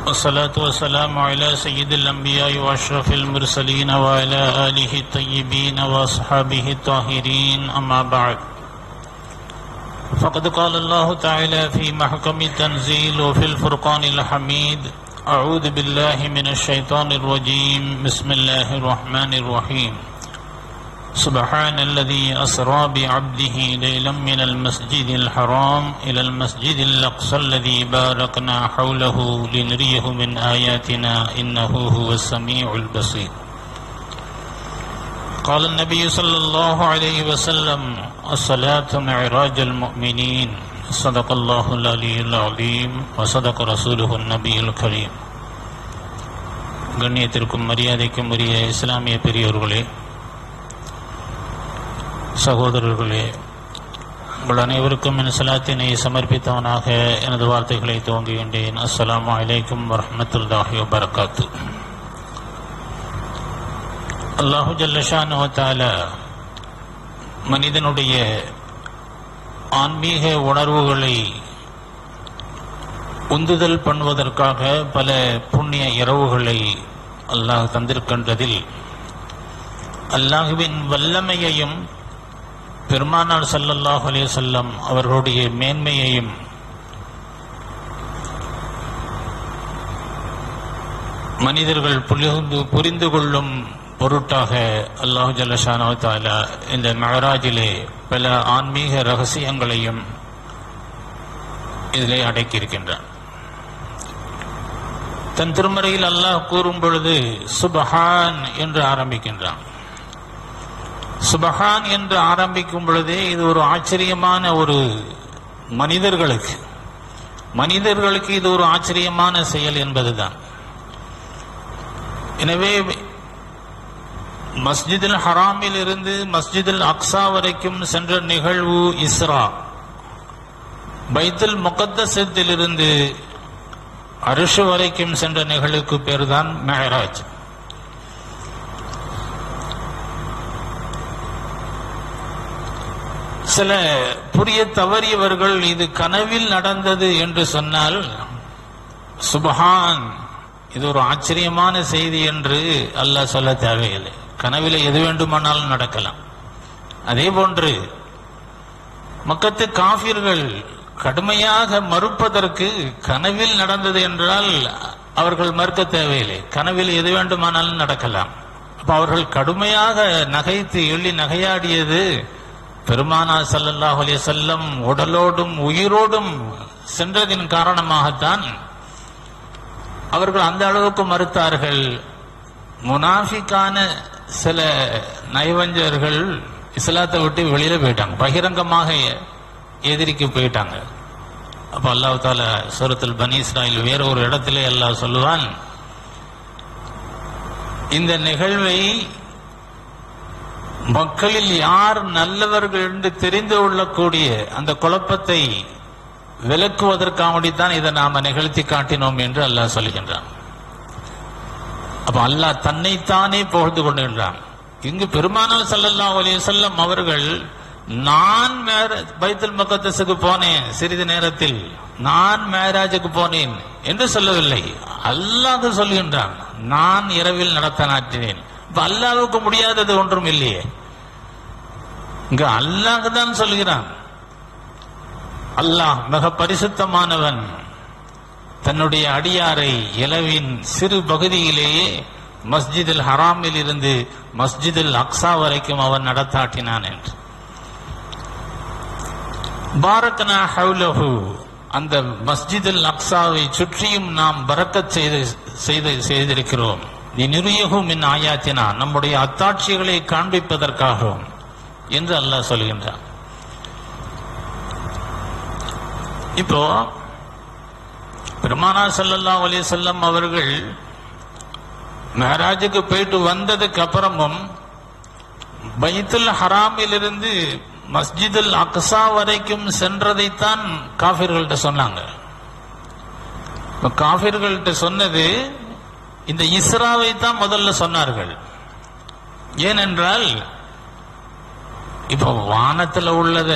والصلاة والسلام على سيد الأنبياء وأشرف المرسلين وعلى آله الطيبين وأصحابه الطاهرين أما بعد فقد قال الله تعالى في محكم التنزيل وفي الفرقان الحميد أعوذ بالله من الشيطان الرجيم بسم الله الرحمن الرحيم سبحان الذي أسرى بعبده ليلا من المسجد الحرام إلى المسجد الأقصى الذي باركنا حوله لنريه من آياتنا إنه هو السميع البصير قال النبي صلى الله عليه وسلم الصلاة معراج المؤمنين صدق الله العلي العظيم وصدق رسوله النبي الكريم கண்ணியத்திற்கும் மரியாதைக்கும் உரிய இஸ்லாமிய பெரியோர்களே சகோதரர்களே உங்கள் அனைவருக்கும் என் சலாத்தினை சமர்ப்பித்தவனாக எனது வார்த்தைகளை துவங்குகின்றேன் அஸ்ஸலாமு அலைக்கும் வரஹ்மத்துல்லாஹி வபரகாத்து அல்லாஹு ஜல்லஷானு தால மனிதனுடைய ஆன்மீக உணர்வுகளை உந்துதல் பண்ணுவதற்காக பல புண்ணிய இரவுகளை அல்லாஹ் தந்திருக்கின்றதில் அல்லாஹுவின் வல்லமையையும் பெருமானார் ஸல்லல்லாஹு அலைஹி வஸல்லம் அவர்களுடைய மேன்மையையும் மனிதர்கள் புரிந்து புரிந்து கொள்ளும் பொருட்டாக அல்லாஹு ஜல்லஷானோ தாலா இந்த மெஹராஜிலே பல ஆன்மீக ரகசியங்களையும் இதிலே அடக்கியிருக்கின்றான் தன் திருமறையில் அல்லாஹ் கூறும் பொழுது சுபஹான் என்று ஆரம்பிக்கின்றான் சுபஹான் என்று ஆரம்பிக்கும் பொழுதே இது ஒரு ஆச்சரியமான ஒரு மனிதர்களுக்கு மனிதர்களுக்கு இது ஒரு ஆச்சரியமான செயல் என்பதுதான் எனவே மஸ்ஜிதில் ஹராமில் இருந்து மஸ்ஜிதில் அக்ஸா வரைக்கும் சென்ற நிகழ்வு இஸ்ரா பைத்துல் முகத்தசத்தில் இருந்து அருஷு வரைக்கும் சென்ற நிகழ்வுக்கு பேர் தான் மெஹராஜ் சில புரிய தவறியவர்கள் இது கனவில் நடந்தது என்று சொன்னால் சுபஹான் இது ஒரு ஆச்சரியமான செய்தி என்று அல்லாஹ் சொல்ல தேவையில்லை கனவில் எது வேண்டுமானாலும் நடக்கலாம் அதே போன்று மக்கத்து காபிர்கள் கடுமையாக மறுப்பதற்கு கனவில் நடந்தது என்றால் அவர்கள் மறுக்க தேவையில்லை கனவில் எது வேண்டுமானாலும் நடக்கலாம் அப்ப அவர்கள் கடுமையாக நகைத்து எள்ளி நகையாடியது பெருமானா சல்லல்லாஹு அலைஹி செல்லம் உடலோடும் உயிரோடும் சென்றதின் காரணமாகத்தான் அவர்கள் அந்த அளவுக்கு மறுத்தார்கள் முனாஃபிக்கான சில நயவஞ்சர்கள் இஸ்லாத்தை விட்டு வெளியில போயிட்டாங்க பகிரங்கமாக எதிரிக்கு போயிட்டாங்க அப்ப அல்லாஹ் தால சூரத்தில் பனி இஸ்ராயில் வேற ஒரு இடத்திலே அல்லாஹ் சொல்லுவான் இந்த நிகழ்வை மக்களில் யார் நல்லவர்கள் என்று தெரிந்து கொள்ளக்கூடிய அந்த குழப்பத்தை விளக்குவதற்காகத்தான் இதை நாம நிகழ்த்தி காட்டினோம் என்று அல்லாஹ் சொல்கின்றான் அப்ப அல்லாஹ் தன்னைத்தானே புகழ்ந்து கொண்டிருந்தான் இங்கு பெருமானார் சல்லல்லா அலைய செல்லம் அவர்கள் நான் பைத்துல் முகத்தஸுக்கு போனேன் சிறிது நேரத்தில் நான் மேராஜுக்கு போனேன் என்று சொல்லவில்லை அல்லாஹ் சொல்கின்றான் நான் இரவில் நடத்த நாட்டினேன் இப்ப அல்லாவுக்கு முடியாதது ஒன்றும் இல்லையே இங்க அல்லாஹ் தான் சொல்கிறான் அல்லாஹ் மிக பரிசுத்தமானவன் தன்னுடைய அடியாரை இலவின் சிறு பகுதியிலேயே மஸ்ஜிதில் ஹராமில் இருந்து மஸ்ஜிதில் அக்ஸா வரைக்கும் அவன் நடத்தாட்டினான் என்று பாரத்னா ஹவுலஹு அந்த மஸ்ஜிதில் அக்ஸாவை சுற்றியும் நாம் பறக்கச் செய்து செய்து செய்திருக்கிறோம் நிருயகும் மின் ஆயாத்தினா நம்முடைய அத்தாட்சிகளை காண்பிப்பதற்காகவும் என்று அல்லாஹ் சொல்கின்றான் இப்போ பெருமானா சல்லல்லா அலி செல்லம் அவர்கள் மெஹராஜுக்கு போயிட்டு வந்ததுக்கு அப்புறமும் பைத்துல் ஹராமிலிருந்து மஸ்ஜிதுல் அக்ஸா வரைக்கும் சென்றதைத்தான் காபிர்கள்ட்ட சொன்னாங்க காபிர்கள்ட்ட சொன்னது இந்த இஸ்ராவை தான் முதல்ல சொன்னார்கள் ஏனென்றால் இப்போ வானத்துல உள்ளத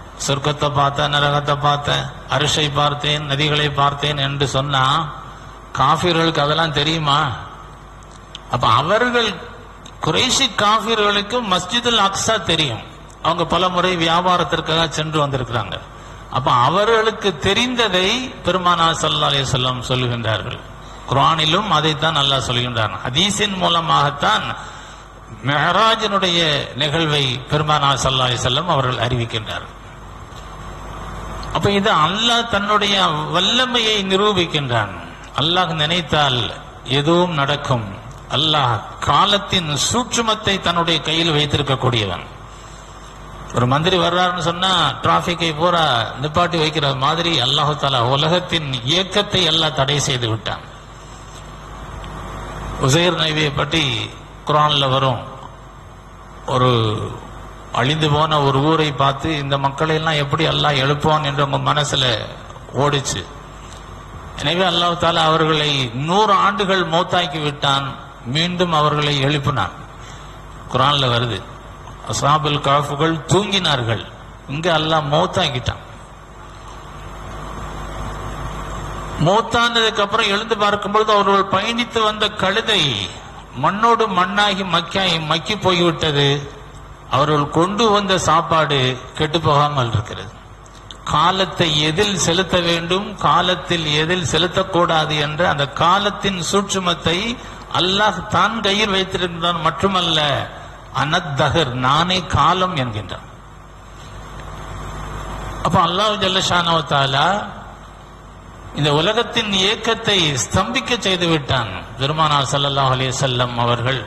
சொர்க்கத்தை பார்த்தேன் நரகத்தை பார்த்தேன் அரிசை பார்த்தேன் நதிகளை பார்த்தேன் என்று சொன்னா காஃபிர்களுக்கு அதெல்லாம் தெரியுமா அப்ப அவர்கள் குறைஷி காஃபிர்களுக்கு மஸ்ஜிதுல் அக்ஸா தெரியும் அவங்க பல முறை வியாபாரத்திற்காக சென்று வந்திருக்கிறாங்க அப்ப அவர்களுக்கு தெரிந்ததை பெருமானா சல்லா அலிசல்லாம் சொல்லுகின்றார்கள் குரானிலும் அதைத்தான் அல்லாஹ் சொல்கின்றான் ஹதீஸின் மூலமாகத்தான் மெஹராஜினுடைய நிகழ்வை பெருமானா சல்லா அலிசல்லம் அவர்கள் அறிவிக்கின்றார்கள் அப்ப இது அல்லாஹ் தன்னுடைய வல்லமையை நிரூபிக்கின்றான் அல்லாஹ் நினைத்தால் எதுவும் நடக்கும் அல்லாஹ் காலத்தின் சூட்சுமத்தை தன்னுடைய கையில் வைத்திருக்கக்கூடியவன் ஒரு மந்திரி வர்றாருன்னு சொன்னா டிராபிக்கை பூரா நிப்பாட்டி வைக்கிற மாதிரி அல்லாஹு தாலா உலகத்தின் இயக்கத்தை எல்லாம் தடை செய்து விட்டான் உசைர் நபியை பற்றி குரான்ல வரும் ஒரு அழிந்து போன ஒரு ஊரை பார்த்து இந்த மக்களை எல்லாம் எப்படி அல்லாஹ் எழுப்புவான் என்று உங்க மனசுல ஓடிச்சு எனவே அல்லாஹ் தாலா அவர்களை நூறு ஆண்டுகள் மௌத்தாக்கி விட்டான் மீண்டும் அவர்களை எழுப்பினான் குரான்ல வருது அசாபுல் காஃபுகள் தூங்கினார்கள் இங்க அல்லாஹ் மௌத்தாக்கிட்டான் மௌத்தானதுக்கு அப்புறம் எழுந்து பார்க்கும்பொழுது அவர்கள் பயணித்து வந்த கழுதை மண்ணோடு மண்ணாகி மக்காகி மக்கி போய்விட்டது அவர்கள் கொண்டு வந்த சாப்பாடு கெட்டு போகாமல் இருக்கிறது காலத்தை எதில் செலுத்த வேண்டும் காலத்தில் எதில் செலுத்தக்கூடாது என்ற அந்த காலத்தின் சூட்சுமத்தை அல்லாஹ் தான் கையில் வைத்திருக்கின்றான் மட்டுமல்ல அனத்தகர் நானே காலம் என்கின்றான் அப்ப அல்லாஹ் ஜல்லஷானவத்தாலா இந்த உலகத்தின் இயக்கத்தை ஸ்தம்பிக்க செய்து விட்டான் பெருமானார் ஸல்லல்லாஹு அலைஹி வஸல்லம் அவர்கள்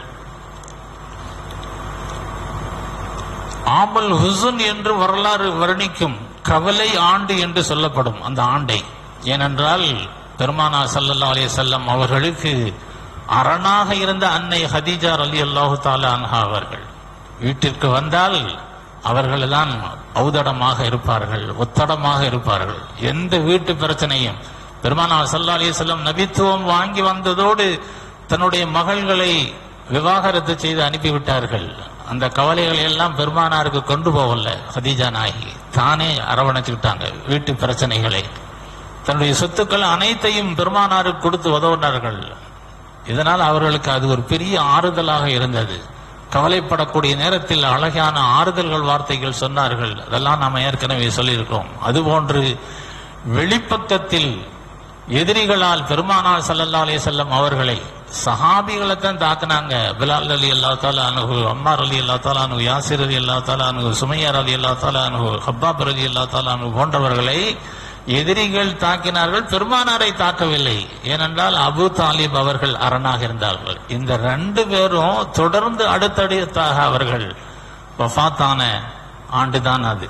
ஆமல் ஹுசுன் என்று வரலாறு வர்ணிக்கும் கவலை ஆண்டு என்று சொல்லப்படும் அந்த ஆண்டை ஏனென்றால் பெருமானார் ஸல்லல்லாஹு அலைஹி வஸல்லம் அவர்களுக்கு அரணாக இருந்த அன்னை ஹதீஜா அலி அல்லாஹு தாலா அன்ஹா அவர்கள் வீட்டிற்கு வந்தால் அவர்கள் தான் ஔதடமாக இருப்பார்கள் ஒத்தடமாக இருப்பார்கள் எந்த வீட்டு பிரச்சனையும் பெருமானார் சல்லா அலி செல்லம் நபித்துவம் வாங்கி வந்ததோடு தன்னுடைய மகள்களை விவாகரத்து செய்து அனுப்பிவிட்டார்கள் அந்த கவலைகளை எல்லாம் பெருமானாருக்கு கொண்டு போகல ஹதீஜா நாயகி தானே அரவணைச்சுக்கிட்டாங்க வீட்டு பிரச்சனைகளை தன்னுடைய சொத்துக்கள் அனைத்தையும் பெருமானாருக்கு கொடுத்து உதவினார்கள் இதனால் அவர்களுக்கு அது ஒரு பெரிய ஆறுதலாக இருந்தது கவலைப்படக்கூடிய நேரத்தில் அழகான ஆறுதல்கள் வார்த்தைகள் சொன்னார்கள் அதெல்லாம் நாம் ஏற்கனவே சொல்லியிருக்கிறோம் அதுபோன்று வெளிப்பக்கத்தில் எதிரிகளால் பெருமானார் ஸல்லல்லாஹு அலைஹி வஸல்லம் அவர்களை சஹாபிகளை தான் தாக்குனாங்க பிலால் அலி அல்லா தாலா அனுகு அம்மார் அலி அல்லா தாலா அனுகு யாசிர் அலி அல்லா தாலா அனுகு சுமையார் அலி அல்லா தாலா அனுகு ஹப்பாப் அலி அல்லா தாலா அனுகு போன்றவர்களை எதிரிகள் தாக்கினார்கள் பெருமானாரை தாக்கவில்லை ஏனென்றால் அபு தாலிப் அவர்கள் அரணாக இருந்தார்கள் இந்த ரெண்டு பேரும் தொடர்ந்து அடுத்தடுத்தாக அவர்கள் வஃபாத்தான ஆண்டுதான் அது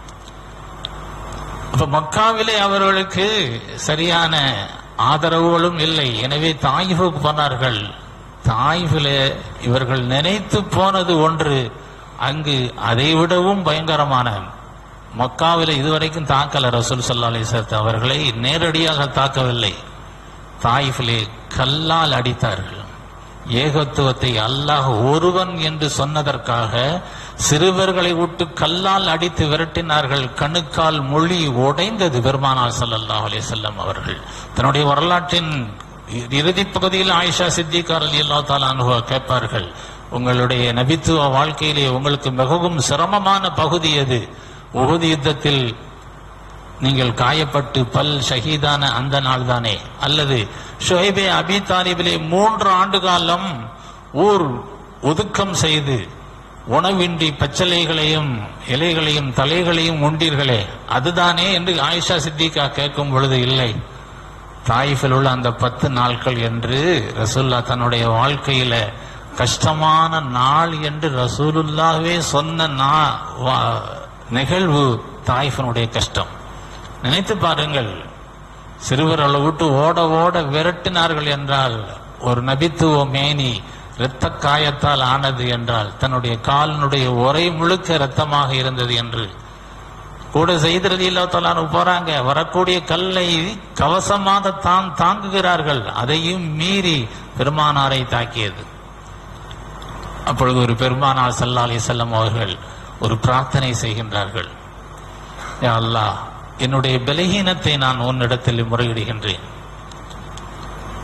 அப்ப மக்காவிலே அவர்களுக்கு சரியான ஆதரவுகளும் இல்லை எனவே தாயிஃபுக்கு போனார்கள் தாயிஃபிலே இவர்கள் நினைத்து போனது ஒன்று அங்கு அதை விடவும் பயங்கரமான மக்காவில இதுவரைக்கும் தாக்கல ரசூல் சல்லா அலிசத் அவர்களை நேரடியாக தாக்கவில்லை தாயிஃபிலே கல்லால் அடித்தார்கள் ஏகத்துவத்தை அல்லாஹ் ஒருவன் என்று சொன்னதற்காக சிறுவர்களை விட்டு கல்லால் அடித்து விரட்டினார்கள் கணுக்கால் மொழி உடைந்தது பெருமானார் ஸல்லல்லாஹு அலைஹி வஸல்லம் அவர்கள் தன்னுடைய வரலாற்றின் இறுதி பகுதியில் ஆயிஷா சித்திகார் அலி அல்லா தாலா கேட்பார்கள் உங்களுடைய நபித்துவ வாழ்க்கையிலே உங்களுக்கு மிகவும் சிரமமான பகுதி எது உகுதி யுத்தத்தில் நீங்கள் காயப்பட்டு பல் ஷஹீதான அந்த நாள் தானே அல்லது ஷுஹைபே அபி தாலிபிலே மூன்று ஆண்டு காலம் ஊர் ஒதுக்கம் செய்து உணவின்றி பச்சளைகளையும் இலைகளையும் தலைகளையும் உண்டீர்களே அதுதானே என்று ஆயிஷா சித்திகா கேட்கும் பொழுது இல்லை தாயிஃபில் உள்ள அந்த பத்து நாட்கள் என்று ரசூல்லா தன்னுடைய வாழ்க்கையில கஷ்டமான நாள் என்று ரசூலுல்லாவே சொன்ன நா வா- நிகழ்வு தாயிஃபனுடைய கஷ்டம் நினைத்து பாருங்கள் சிறுவர்களை விட்டு ஓட ஓட விரட்டினார்கள் என்றால் ஒரு நபித்துவ மேனி இரத்த காயத்தால் ஆனது என்றால் தன்னுடைய காலினுடைய உரை முழுக்க இரத்தமாக இருந்தது என்று கூட செய்திரதி இல்லாத்தாலும் போறாங்க வரக்கூடிய கல்லை கவசமாக தான் தாங்குகிறார்கள் அதையும் மீறி பெருமானாரை தாக்கியது அப்பொழுது ஒரு பெருமானார் ஸல்லல்லாஹு அலைஹி வஸல்லம் அவர்கள் ஒரு பிரார்த்தனை செய்கின்றார்கள் யா அல்லாஹ் என்னுடைய பலகீனத்தை நான் உன்னிடத்தில் முறையிடுகின்றேன்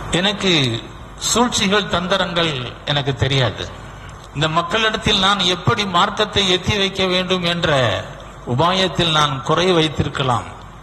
எனக்கு சூழ்ச்சிகள் தந்திரங்கள் எனக்கு தெரியாது இந்த மக்களிடத்தில் நான் எப்படி மார்க்கத்தை எத்தி வைக்க வேண்டும் என்ற உபாயத்தில் நான் குறை வைத்திருக்கலாம்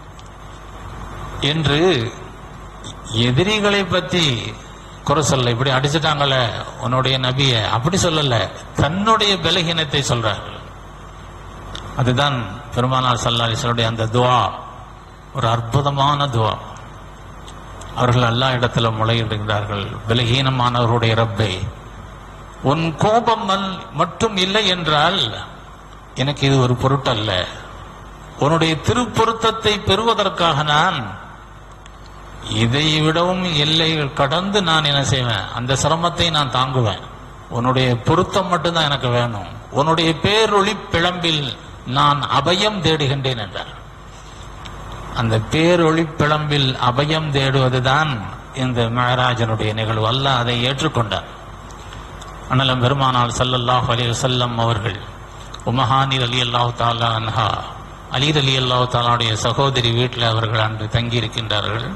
என்று எதிரிகளை பத்தி குறை சொல்ல இப்படி அடிச்சிட்டாங்களே உன்னுடைய நபிய அப்படி சொல்லல தன்னுடைய பலகீனத்தை சொல்றார்கள் அதுதான் பெருமானார் சல்லாலிசனுடைய அந்த துவா ஒரு அற்புதமான துவா அவர்கள் எல்லா இடத்துல முளையிடுகிறார்கள் பலகீனமானவருடைய ரப்பை உன் கோபம் மன்- மட்டும் இல்லை என்றால் எனக்கு இது ஒரு பொருட்டல்ல உன்னுடைய திருப்பொருத்தத்தை பெறுவதற்காக நான் இதை விடவும் எல்லைகள் கடந்து நான் என்ன செய்வேன் அந்த சிரமத்தை நான் தாங்குவேன் உன்னுடைய பொருத்தம் மட்டும்தான் எனக்கு வேணும் உன்னுடைய பேரொளி பிளம்பில் நான் அபயம் தேடுகின்றேன் என்றார் அந்த பேரொளி பிளம்பில் அபயம் தேடுவதுதான் இந்த மகராஜனுடைய நிகழ்வு அல்லாஹ் அதை ஏற்றுக்கொண்டார் அண்ணலம் பெருமானார் ஸல்லல்லாஹு அலைஹி வஸல்லம் அவர்கள் உமஹானி அலி அல்லாஹு தாலா அன்ஹா அலீர் அலி அல்லாஹு தாலாவுடைய சகோதரி வீட்டில் அவர்கள் அன்று தங்கி இருக்கின்றார்கள்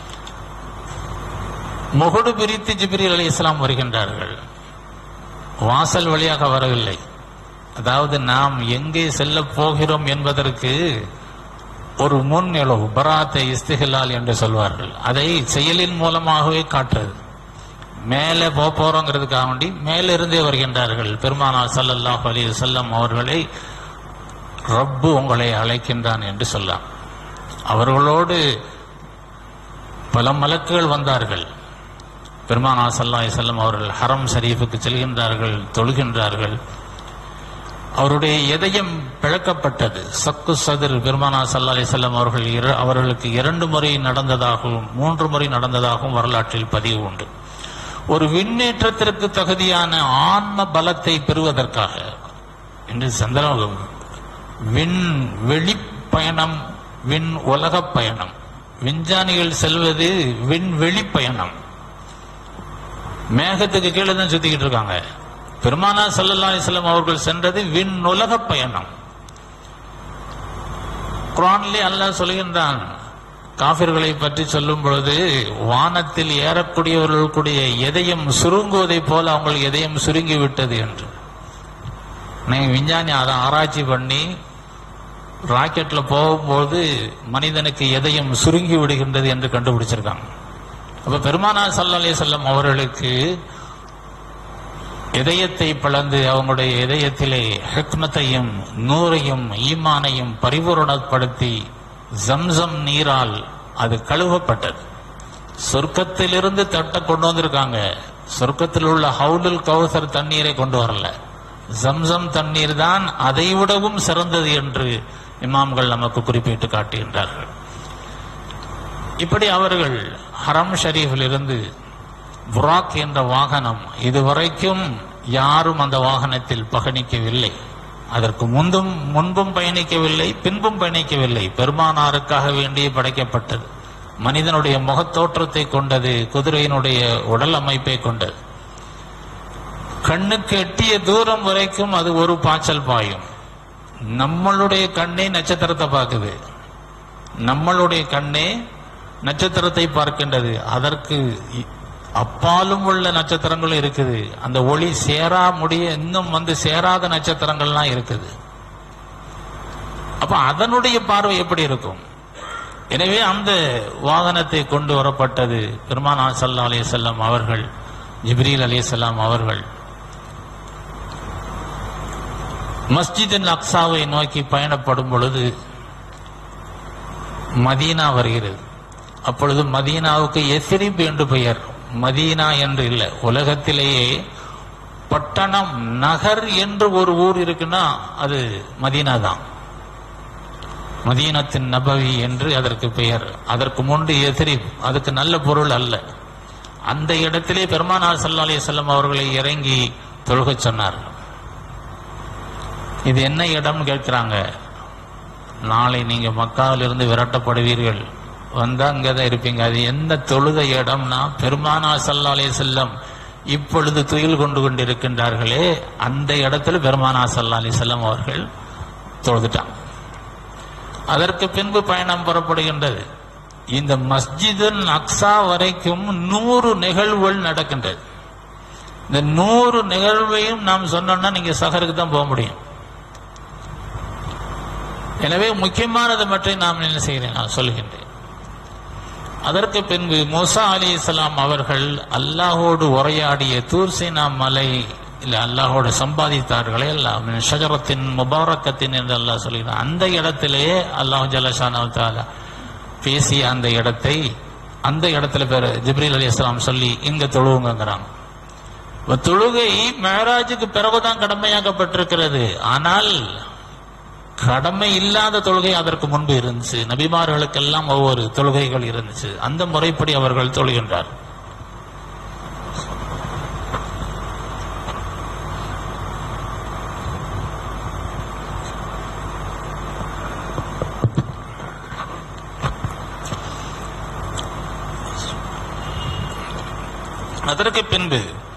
முகடு பிரித்து ஜிப்ரீல் அலி இஸ்லாம் வருகின்றார்கள் வாசல் வழியாக வரவில்லை அதாவது நாம் எங்கே செல்ல போகிறோம் என்பதற்கு ஒரு முன் எழவு பராத்தை இஸ்திஹலால் என்று சொல்வார்கள் அதை செயலின் மூலமாகவே காட்டுறது மேலே போக போறோங்கிறதுக்காக வேண்டி மேலிருந்தே வருகின்றார்கள் பெருமானார் ஸல்லல்லாஹு அலைஹி வஸல்லம் அவர்களை ரப்பு உங்களை அழைக்கின்றான் என்று சொல்லலாம் அவர்களோடு பல மலக்குகள் வந்தார்கள் பெருமானார் ஸல்லல்லாஹு அலைஹி வஸல்லம் அவர்கள் ஹரம் ஷரீஃபுக்கு செல்கின்றார்கள் தொழுகின்றார்கள் அவருடைய இதயம் பிளக்கப்பட்டது சக்கு சதுர் பெருமானா சல்லா அலிசல்லாம் அவர்கள் இர- அவர்களுக்கு இரண்டு முறை நடந்ததாகவும் மூன்று முறை நடந்ததாகவும் வரலாற்றில் பதிவு உண்டு ஒரு விண்ணேற்றத்திற்கு தகுதியான ஆன்ம பலத்தை பெறுவதற்காக இன்று சந்திர விண் வெளி பயணம் விண் உலக பயணம் விஞ்ஞானிகள் செல்வது விண்வெளி பயணம் மேகத்துக்கு கீழே தான் சுத்திக்கிட்டு இருக்காங்க பெருமானா சல்லல்லா அலிஸ்லாம் அவர்கள் சென்றது விண்ணுலக பயணம் குரான்லே அல்லாஹ் சொல்கின்றான் காபிர்களை பற்றி சொல்லும் பொழுது வானத்தில் ஏறக்கூடியவர்களுடைய எதையும் சுருங்குவதை போல அவங்களுக்கு எதையும் சுருங்கி விட்டது என்று நீங்க விஞ்ஞானி அதை ஆராய்ச்சி பண்ணி ராக்கெட்ல போகும்போது மனிதனுக்கு எதையும் சுருங்கி விடுகின்றது என்று கண்டுபிடிச்சிருக்காங்க அப்ப பெருமானார் சல்லா அலிசல்லம் அவர்களுக்கு இதயத்தை பிளந்து அவங்களுடைய இதயத்திலே ஹிக்மத்தையும் நூறையும் ஈமானையும் பரிபூரணப்படுத்தி ஜம்சம் நீரால் அது கழுவப்பட்டது சொர்க்கத்திலிருந்து தட்டை கொண்டு வந்திருக்காங்க சொர்க்கத்தில் உள்ள ஹவுலுல் கௌசர் தண்ணீரை கொண்டு வரல ஜம்சம் தண்ணீர் தான் அதை விடவும் சிறந்தது என்று இமாம்கள் நமக்கு குறிப்பிட்டு காட்டுகின்றார்கள் இப்படி அவர்கள் ஹரம் ஷரீஃபில் இருந்து புராக் என்ற வாகனம் இதுவரைக்கும் யாரும் அந்த வாகனத்தில் பயணிக்கவில்லை அதற்கு முந்தும் முன்பும் பயணிக்கவில்லை பின்பும் பயணிக்கவில்லை பெருமானாருக்காக வேண்டியே படைக்கப்பட்டது மனிதனுடைய முகத்தோற்றத்தை கொண்டது குதிரையினுடைய உடல் அமைப்பை கொண்டது கண்ணுக்கு எட்டிய தூரம் வரைக்கும் அது ஒரு பாய்ச்சல் பாயும் நம்மளுடைய கண்ணே நட்சத்திரத்தை பார்க்குது நம்மளுடைய கண்ணே நட்சத்திரத்தை பார்க்கின்றது அதற்கு இ- அப்பாலும் உள்ள நட்சத்திரங்களும் இருக்குது அந்த ஒளி சேரா முடிய இன்னும் வந்து சேராத நட்சத்திரங்கள்லாம் இருக்குது அப்ப அதனுடைய பார்வை எப்படி இருக்கும் எனவே அந்த வாகனத்தை கொண்டு வரப்பட்டது பெருமானா சல்லா அலையம் அவர்கள் ஜிப்ரீல் அலையம் அவர்கள் மஸ்ஜித் அக்ஸாவை நோக்கி பயணப்படும் பொழுது மதீனா வருகிறது அப்பொழுது மதீனாவுக்கு எஸ்ரிப் என்று பெயர் மதீனா என்று இல்லை உலகத்திலேயே பட்டணம் நகர் என்று ஒரு ஊர் இருக்குன்னா அது மதீனா தான் மதீனத்தின் நபவி என்று அதற்கு பெயர் அதற்கு முன்பு எதிரிப் அதுக்கு நல்ல பொருள் அல்ல அந்த இடத்திலே பெருமானார் ஸல்லல்லாஹு அலைஹி வஸல்லம் அவர்களை இறங்கி தொழுகச் சொன்னார் இது என்ன இடம்னு கேட்கிறாங்க நாளை நீங்க மக்காவிலிருந்து விரட்டப்படுவீர்கள் வந்தா அங்கதான் இருப்பீங்க அது என்ன தொழுத இடம்னா பெருமானா ஸல்லல்லாஹு அலைஹி வஸல்லம் இப்பொழுது துயில் கொண்டு கொண்டிருக்கின்றார்களே அந்த இடத்துல பெருமானா ஸல்லல்லாஹு அலைஹி வஸல்லம் அவர்கள் தொழுதுட்டாங்க அதற்கு பின்பு பயணம் புறப்படுகின்றது இந்த மஸ்ஜிதுன் அக்ஸா வரைக்கும் நூறு நிகழ்வுகள் நடக்கின்றது இந்த நூறு நிகழ்வையும் நாம் சொன்னோம்னா நீங்க சஹருக்கு தான் போக முடியும் எனவே முக்கியமானது மட்டும் நாம் என்ன செய்கிறேன் நான் சொல்கின்றேன் அதற்கு பின்பு மூசா அலி இஸ்லாம் அவர்கள் அல்லாஹோடு உரையாடிய தூர்சேனா மலை இல்ல அல்லாஹோடு சம்பாதித்தார்களே எல்லாம் ஷஜரத்தின் முபாரக்கத்தின் என்று அல்லாஹ் சொல்கிறான் அந்த இடத்திலேயே அல்லாஹ் ஜலஷான தாலா பேசிய அந்த இடத்தை அந்த இடத்துல பேர் ஜிப்ரீல் அலி இஸ்லாம் சொல்லி இங்க தொழுவுங்கிறாங்க இப்ப தொழுகை மேராஜுக்கு பிறகுதான் கடமையாக்கப்பட்டிருக்கிறது ஆனால் கடமை இல்லாத தொழுகை அதற்கு முன்பு இருந்துச்சு நபிமார்களுக்கெல்லாம் ஒவ்வொரு தொழுகைகள் இருந்துச்சு அந்த முறைப்படி அவர்கள் தொழுகின்றார் அதற்கு பின்பு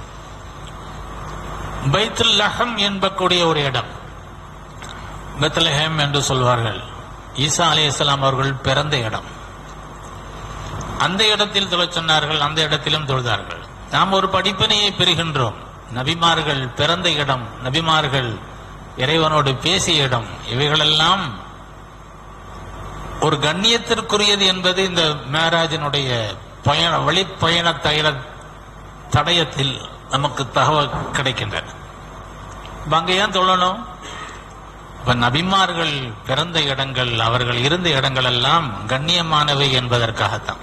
பைத்துல் லஹம் என்பக்கூடிய ஒரு இடம் பெத்லஹேம் என்று சொல்வார்கள் ஈசா அலி இஸ்லாம் அவர்கள் பிறந்த இடம் அந்த இடத்தில் தொழச் சொன்னார்கள் அந்த இடத்திலும் தொழுதார்கள் நாம் ஒரு படிப்பினையை பெறுகின்றோம் நபிமார்கள் பிறந்த இடம் நபிமார்கள் இறைவனோடு பேசிய இடம் இவைகளெல்லாம் ஒரு கண்ணியத்திற்குரியது என்பது இந்த மேராஜினுடைய பயண வழிப்பயண தயல தடயத்தில் நமக்கு தகவல் கிடைக்கின்றன இப்ப அங்க ஏன் தொழணும் இப்ப நபிமார்கள் பிறந்த இடங்கள் அவர்கள் இருந்த இடங்கள் எல்லாம் கண்ணியமானவை என்பதற்காகத்தான்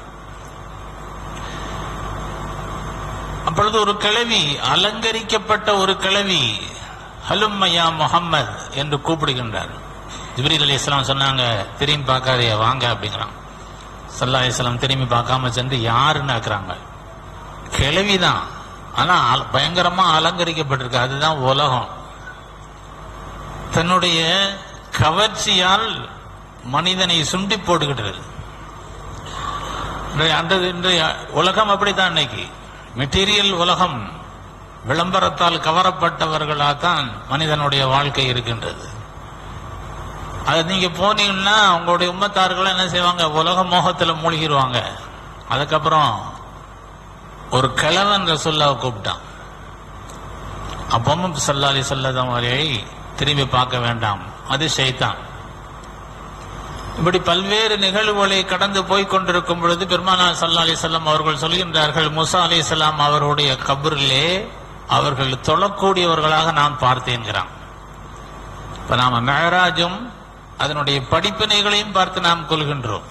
அப்பொழுது ஒரு கிழவி அலங்கரிக்கப்பட்ட ஒரு கிழவி ஹலும்மையா முகம்மது என்று கூப்பிடுகின்றார் ஜிப்ரீல் அலி இஸ்லாம் சொன்னாங்க திரும்பி பார்க்காதே வாங்க அப்படிங்கிறான் சல்லா இஸ்லாம் திரும்பி பார்க்காம சென்று யாருன்னு ஆக்குறாங்க கிழவிதான் ஆனா அல- பயங்கரமா அலங்கரிக்கப்பட்டிருக்கு அதுதான் உலகம் தன்னுடைய கவர்ச்சியால் மனிதனை சுண்டி போட்டுக்கிட்டு இன்றைய அந்த இன்றைய உலகம் அப்படித்தான் இன்னைக்கு மெட்டீரியல் உலகம் விளம்பரத்தால் கவரப்பட்டவர்களாத்தான் மனிதனுடைய வாழ்க்கை இருக்கின்றது அது நீங்க போனீங்கன்னா உங்களுடைய உம்மத்தார்கள் என்ன செய்வாங்க உலக மோகத்துல மூழ்கிடுவாங்க அதுக்கப்புறம் ஒரு கிழவன் ரசுல்லாவை கூப்பிட்டான் அப்பவும் சல்லா அலி சல்லதம் வரையை திரும்பி பார்க்க வேண்டாம் அது ஷைத்தான் இப்படி பல்வேறு நிகழ்வுகளை கடந்து போய் கொண்டிருக்கும் பொழுது பெருமானா சல்லா அலி செல்லம் அவர்கள் சொல்கின்றார்கள் முசா அலி அவருடைய கபரிலே அவர்கள் தொழக்கூடியவர்களாக நான் பார்த்தேன்கிறான் இப்ப நாம மெஹராஜும் அதனுடைய படிப்பினைகளையும் பார்த்து நாம் கொள்கின்றோம்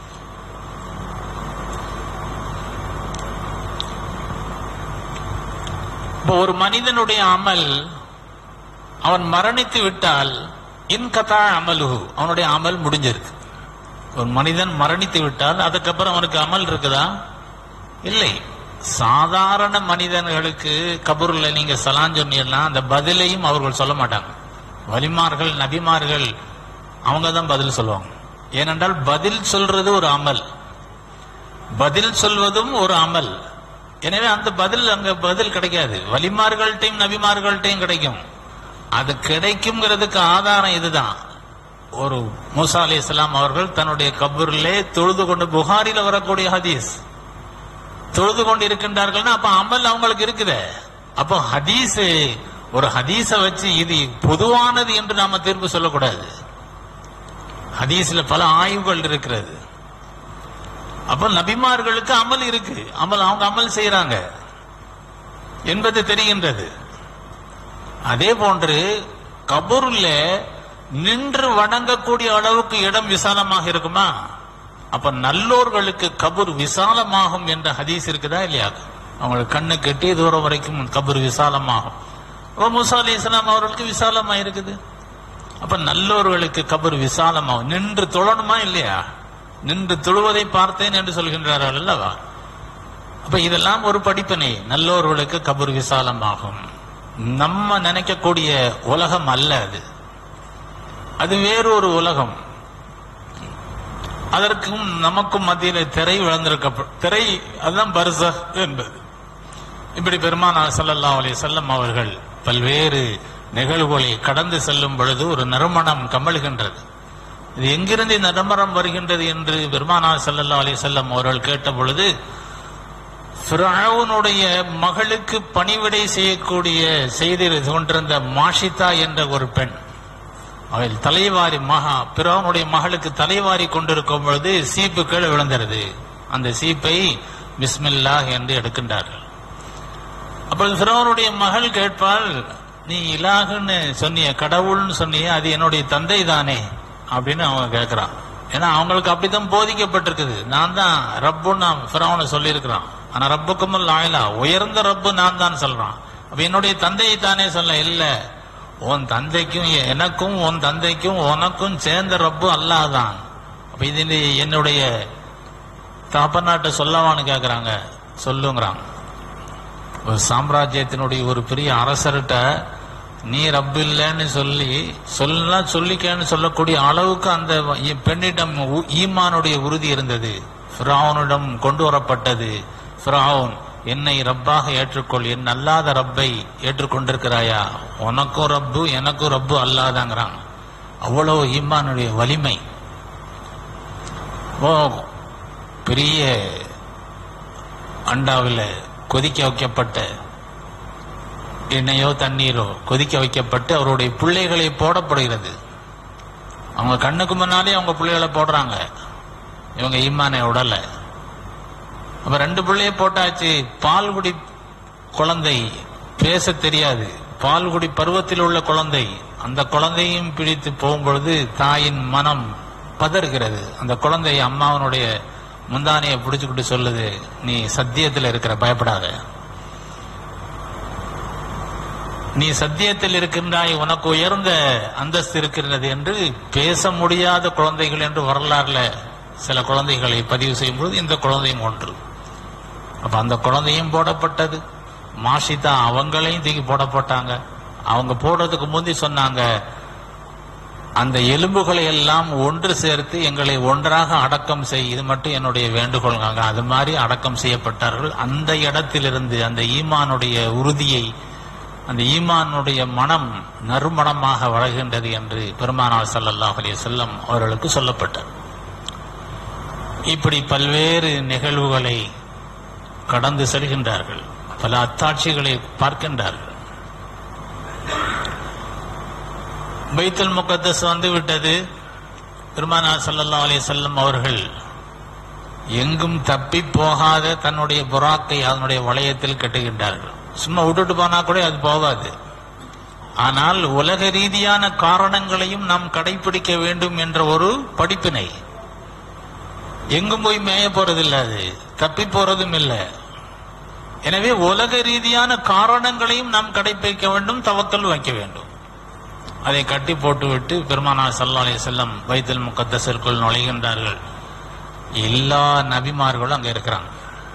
இப்போ ஒரு மனிதனுடைய அமல் அவன் மரணித்து விட்டால் இன்கதா அமலுஹு அவனுடைய அமல் முடிஞ்சிருக்கு ஒரு மனிதன் மரணித்து விட்டால் அதுக்கப்புறம் அவனுக்கு அமல் இருக்குதா இல்லை சாதாரண மனிதர்களுக்கு கபூர்ல நீங்க சலான் சொன்னீங்கன்னா அந்த பதிலையும் அவர்கள் சொல்ல மாட்டாங்க வலிமார்கள் நபிமார்கள் அவங்க தான் பதில் சொல்லுவாங்க ஏனென்றால் பதில் சொல்றது ஒரு அமல் பதில் சொல்வதும் ஒரு அமல் எனவே அந்த பதில் அங்க பதில் கிடைக்காது வலிமார்கள்ட்டையும் நபிமார்கள்ட்டையும் கிடைக்கும் அது கிடைக்குங்கிறதுக்கு ஆதாரம் இதுதான் ஒரு மூசா அலி இஸ்லாம் அவர்கள் தன்னுடைய கபூரிலே தொழுது கொண்டு புகாரில வரக்கூடிய ஹதீஸ் தொழுது கொண்டு இருக்கின்றார்கள்னா அப்ப அமல் அவங்களுக்கு இருக்குதே அப்போ ஹதீஸ் ஒரு ஹதீஸ வச்சு இது பொதுவானது என்று நாம தீர்ப்பு சொல்லக்கூடாது ஹதீஸ்ல பல ஆய்வுகள் இருக்கிறது அப்ப நபிமார்களுக்கு அமல் இருக்கு அமல் அவங்க அமல் செய்யறாங்க என்பது தெரிகின்றது அதே போன்று கபூர்ல நின்று வணங்கக்கூடிய அளவுக்கு இடம் விசாலமாக இருக்குமா அப்ப நல்லோர்களுக்கு கபூர் விசாலமாகும் என்ற ஹதீஸ் இருக்குதா இல்லையா அவங்களுக்கு கண்ணு கெட்டி தூரம் வரைக்கும் கபூர் விசாலமாகும் அப்ப மூசா அலி இஸ்லாம் அவர்களுக்கு விசாலமா இருக்குது அப்ப நல்லோர்களுக்கு கபர் விசாலமாகும் நின்று தொழணுமா இல்லையா நின்று தொழுவதை பார்த்தேன் என்று சொல்கின்றார்கள் அல்லவா அப்ப இதெல்லாம் ஒரு படிப்பினை நல்லோர்களுக்கு கபர் விசாலமாகும் நம்ம நினைக்கக்கூடிய உலகம் அல்ல அது அது வேறொரு உலகம் அதற்கும் நமக்கும் மத்தியில திரை விழுந்திருக்க திரை அதுதான் பர்ச என்பது இப்படி பெருமானார் ஸல்லல்லாஹு அலைஹி வஸல்லம் அவர்கள் பல்வேறு நிகழ்வுகளை கடந்து செல்லும் பொழுது ஒரு நறுமணம் கமழுகின்றது இது எங்கிருந்து இந்த நம்பரம் வருகின்றது என்று பெருமானார் ஸல்லல்லாஹு அலைஹி வஸல்லம் அவர்கள் கேட்ட பொழுது ஃபிரௌனுடைய மகளுக்கு பணிவிடை செய்யக்கூடிய செய்தி கொண்டிருந்த மாஷிதா என்ற ஒரு பெண் அவள் தலைவாரி மகா பிறவனுடைய மகளுக்கு தலைவாரி கொண்டிருக்கும் பொழுது சீப்பு கீழே விழுந்துருது அந்த சீப்பை பிஸ்மில்லாஹ் என்று எடுக்கின்றார்கள் அப்பொழுது பிறவனுடைய மகள் கேட்பாள் நீ இலாகுன்னு சொன்னிய கடவுள்னு சொன்னிய அது என்னுடைய தந்தை தானே அப்படின்னு அவங்க கேட்கறான் ஏன்னா அவங்களுக்கு அப்படித்தான் போதிக்கப்பட்டிருக்குது நான் தான் ரப்புன்னு நான் பிறவனை சொல்லியிருக்கிறான் ஆனா ரப்புக்கும் ஆயிலா உயர்ந்த ரப்பு நான் தான் சொல்றான் அப்ப என்னுடைய தந்தையை தானே சொல்ல இல்ல உன் தந்தைக்கும் எனக்கும் உன் தந்தைக்கும் உனக்கும் சேர்ந்த ரப்பு அல்லாதான் அப்ப இது நீ என்னுடைய தகப்பநாட்டை சொல்லவான்னு கேக்குறாங்க சொல்லுங்கிறாங்க ஒரு சாம்ராஜ்யத்தினுடைய ஒரு பெரிய அரசர்கிட்ட நீ ரப்பு இல்லைன்னு சொல்லி சொல்லலாம் சொல்லிக்கன்னு சொல்லக்கூடிய அளவுக்கு அந்த பெண்ணிடம் உ- ஈமானுடைய உறுதி இருந்தது ஃபிரௌனிடம் கொண்டு வரப்பட்டது ஃபிரௌன் என்னை ரப்பாக ஏற்றுக்கொள் என் அல்லாத ரப்பை ஏற்றுக்கொண்டிருக்கிறாயா உனக்கும் ரப்பு எனக்கும் ரப்பு அல்லாதாங்கிறான் அவ்வளவு ஈமானுடைய வலிமை ஓ பெரிய அண்டாவில் கொதிக்க வைக்கப்பட்ட எண்ணெயோ தண்ணீரோ கொதிக்க வைக்கப்பட்டு அவருடைய பிள்ளைகளை போடப்படுகிறது அவங்க கண்ணுக்கு முன்னாலே அவங்க பிள்ளைகளை போடுறாங்க இவங்க ஈமானை உடல அப்ப ரெண்டு பிள்ளைய போட்டாச்சு பால்குடி குழந்தை பேச தெரியாது பால்குடி பருவத்தில் உள்ள குழந்தை அந்த குழந்தையும் பிடித்து போகும்பொழுது தாயின் மனம் பதறுகிறது அந்த குழந்தை அம்மாவனுடைய முந்தானையை பிடிச்சுக்கிட்டு சொல்லுது நீ சத்தியத்தில் இருக்கிற பயப்படாத நீ சத்தியத்தில் இருக்கின்றாய் உனக்கு உயர்ந்த அந்தஸ்து இருக்கிறது என்று பேச முடியாத குழந்தைகள் என்று வரலாறுல சில குழந்தைகளை பதிவு செய்யும்போது இந்த குழந்தையும் ஒன்று அப்ப அந்த குழந்தையும் போடப்பட்டது மாஷிதா அவங்களையும் தூக்கி போடப்பட்டாங்க அவங்க போடுறதுக்கு முந்தி சொன்னாங்க அந்த எலும்புகளை எல்லாம் ஒன்று சேர்த்து எங்களை ஒன்றாக அடக்கம் செய் இது மட்டும் என்னுடைய வேண்டுகோள்காங்க அது மாதிரி அடக்கம் செய்யப்பட்டார்கள் அந்த இடத்திலிருந்து அந்த ஈமானுடைய உறுதியை அந்த ஈமானுடைய மனம் நறுமணமாக வளர்கின்றது என்று பெருமானார் ஸல்லல்லாஹு அலைஹி வஸல்லம் அவர்களுக்கு சொல்லப்பட்டது இப்படி பல்வேறு நிகழ்வுகளை கடந்து செல்கின்றார்கள் பல அத்தாட்சிகளை பார்க்கின்றார்கள் பைத்துல் முகத்தஸ் வந்து விட்டது பெருமானார் ஸல்லல்லாஹு அலைஹி வஸல்லம் அவர்கள் எங்கும் தப்பி போகாத தன்னுடைய புறாக்கை அதனுடைய வளையத்தில் கட்டுகின்றார்கள் சும்மா விட்டுட்டு போனா கூட அது போகாது ஆனால் உலக ரீதியான காரணங்களையும் நாம் கடைபிடிக்க வேண்டும் என்ற ஒரு படிப்பினை எங்கும் போய் மேய போறதில்லை அது தப்பி போறதும் இல்லை எனவே உலக ரீதியான காரணங்களையும் நாம் கடைபிடிக்க வேண்டும் தவக்கல் வைக்க வேண்டும் அதை கட்டி போட்டுவிட்டு பெருமானார் ஸல்லல்லாஹு அலைஹி வஸல்லம் வைத்தல் முகத்தஸிற்குள் நுழைகின்றார்கள் எல்லா நபிமார்களும் அங்க இருக்கிறாங்க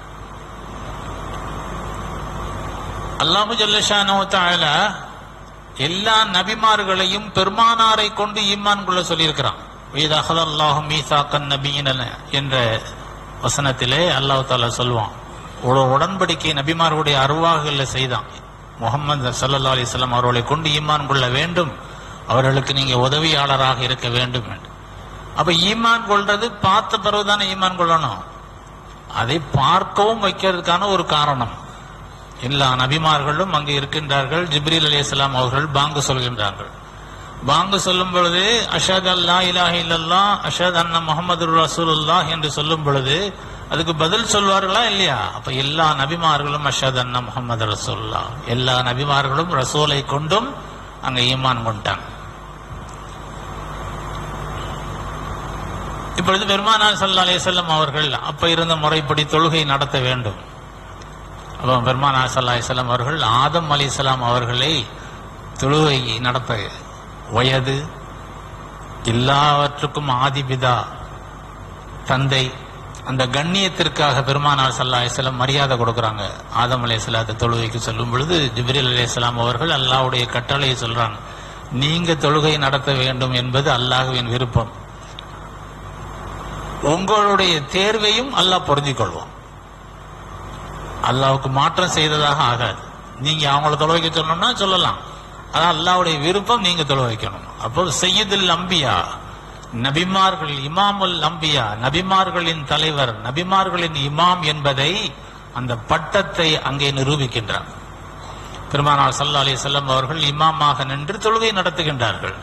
அல்லாஹு ஜல்லஷானோ தஆலா எல்லா நபிமார்களையும் பெருமானாரை கொண்டு ஈமான் கொள்ள சொல்லியிருக்கிறான் வீதஹத அல்லாஹு மீசாக்கன் நபியின என்ற வசனத்திலே அல்லாஹ் தாலா சொல்லுவான் ஒரு உடன்படிக்கை நபிமார்களுடைய அருவாகல செய்தான் முகமது சல்லல்லா அலிஸ்லாம் அவர்களை கொண்டு ஈமான் கொள்ள வேண்டும் அவர்களுக்கு நீங்க உதவியாளராக இருக்க வேண்டும் என்று அப்ப ஈமான் கொள்றது பார்த்த பிறகுதானே ஈமான் கொள்ளணும் அதை பார்க்கவும் வைக்கிறதுக்கான ஒரு காரணம் எல்லா நபிமார்களும் அங்கு இருக்கின்றார்கள் ஜிப்ரீல் அலைஹிஸ்ஸலாம் அவர்கள் பாங்கு சொல்கின்றார்கள் பாங்கு சொல்லும் பொழுது அஷத் அல்லா இலாஹ இல்லல்லா அஷத் அன்ன முகமது ரசூலுல்லாஹ் என்று சொல்லும் பொழுது அதுக்கு பதில் சொல்வார்களா இல்லையா அப்ப எல்லா நபிமார்களும் அஷத் அன்ன முகமது ரசூல்லா எல்லா நபிமார்களும் ரசூலை கொண்டும் அங்க ஈமான் கொண்டாங்க இப்பொழுது பெருமானார் சல்லா அலிசல்லம் அவர்கள் அப்ப இருந்த முறைப்படி தொழுகை நடத்த வேண்டும் அப்போ பெருமானார் சல்லா அலிசல்லம் அவர்கள் ஆதம் அலிசலாம் அவர்களை தொழுகை நடத்த வயது எல்லாவற்றுக்கும் ஆதிபிதா தந்தை அந்த கண்ணியத்திற்காக பெருமானார் சல்லா அலிஸ்லாம் மரியாதை கொடுக்கறாங்க ஆதம் அலையாத்த தொழுகைக்கு சொல்லும் பொழுது ஜிப்ரீல் அலையாம் அவர்கள் அல்லாஹ்வுடைய கட்டளையை சொல்றாங்க நீங்க தொழுகை நடத்த வேண்டும் என்பது அல்லாஹ்வின் விருப்பம் உங்களுடைய தேர்வையும் அல்லாஹ் பொருந்திக் கொள்வோம் அல்லாஹ்வுக்கு மாற்றம் செய்ததாக ஆகாது நீங்க அவங்கள தொலை வைக்க சொல்லணும்னா சொல்லலாம் அதான் அல்லாஹ்வுடைய விருப்பம் நீங்க தொலை வைக்கணும் அப்போ செய்யதில் அம்பியா நபிமார்கள் இமாமுல் அம்பியா நபிமார்களின் தலைவர் நபிமார்களின் இமாம் என்பதை அந்த பட்டத்தை அங்கே நிரூபிக்கின்றார் பெருமானார் சல்லா அலி செல்லம் அவர்கள் இமாமாக நின்று தொழுகை நடத்துகின்றார்கள்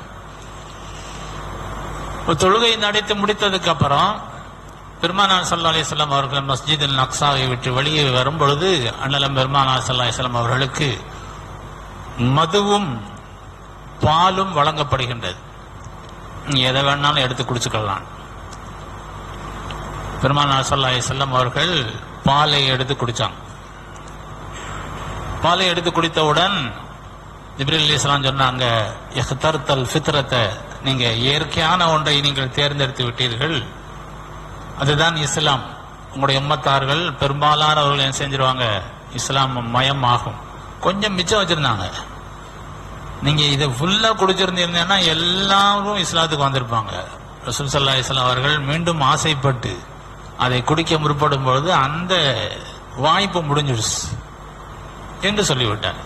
ஒரு தொழுகை நடத்தி முடித்ததுக்கு அப்புறம் பெருமானார் சல்லா அலிஸ்லாம் அவர்கள் மஸ்ஜிதில் நக்சாவை விட்டு வெளியே வரும் பொழுது அண்ணலம் பெருமானார் சல்லா அலிஸ்லாம் அவர்களுக்கு மதுவும் பாலும் வழங்கப்படுகின்றது நீங்க எதை வேணாலும் எடுத்து குடிச்சுக்கலாம் பெருமானார் சல்லா அலிஸ்லாம் அவர்கள் பாலை எடுத்து குடிச்சாங்க பாலை எடுத்து குடித்தவுடன் ஜிப்ரில் இஸ்லாம் சொன்னாங்க எஹ்தர்தல் ஃபித்ரத்தை நீங்க இயற்கையான ஒன்றை நீங்கள் தேர்ந்தெடுத்து விட்டீர்கள் அதுதான் இஸ்லாம் உங்களுடைய உம்மத்தார்கள் பெரும்பாலானவர்கள் என்ன செஞ்சிருவாங்க இஸ்லாம் மயம் ஆகும் கொஞ்சம் மிச்சம் வச்சிருந்தாங்க நீங்க இதை ஃபுல்லா குடிச்சிருந்தீங்கன்னா எல்லாரும் இஸ்லாத்துக்கு வந்திருப்பாங்க ரசூல் சல்லா இஸ்லாம் அவர்கள் மீண்டும் ஆசைப்பட்டு அதை குடிக்க முற்படும் பொழுது அந்த வாய்ப்பு முடிஞ்சிடுச்சு என்று சொல்லிவிட்டார்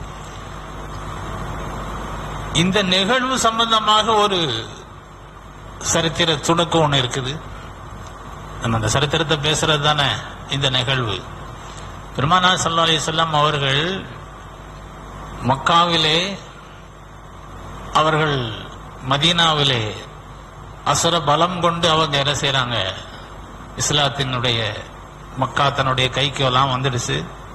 இந்த நிகழ்வு சம்பந்தமாக ஒரு சரித்திர துணுக்கு ஒன்று இருக்குது நம்ம அந்த சரித்திரத்தை பேசுறது தானே இந்த நிகழ்வு பெருமானா சல்லா அலிசல்லாம் அவர்கள் மக்காவிலே அவர்கள் மதீனாவிலே அசுர பலம் கொண்டு அவங்க என்ன செய்யறாங்க இஸ்லாத்தினுடைய மக்கா தன்னுடைய கைக்கு எல்லாம் வந்துடுச்சு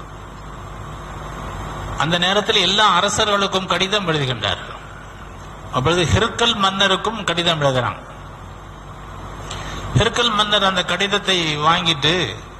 அந்த நேரத்தில் எல்லா அரசர்களுக்கும் கடிதம் எழுதுகின்றார்கள் அப்பொழுது ஹிர்கல் மன்னருக்கும் கடிதம் எழுதுறாங்க ஹிர்கல் மன்னர் அந்த கடிதத்தை வாங்கிட்டு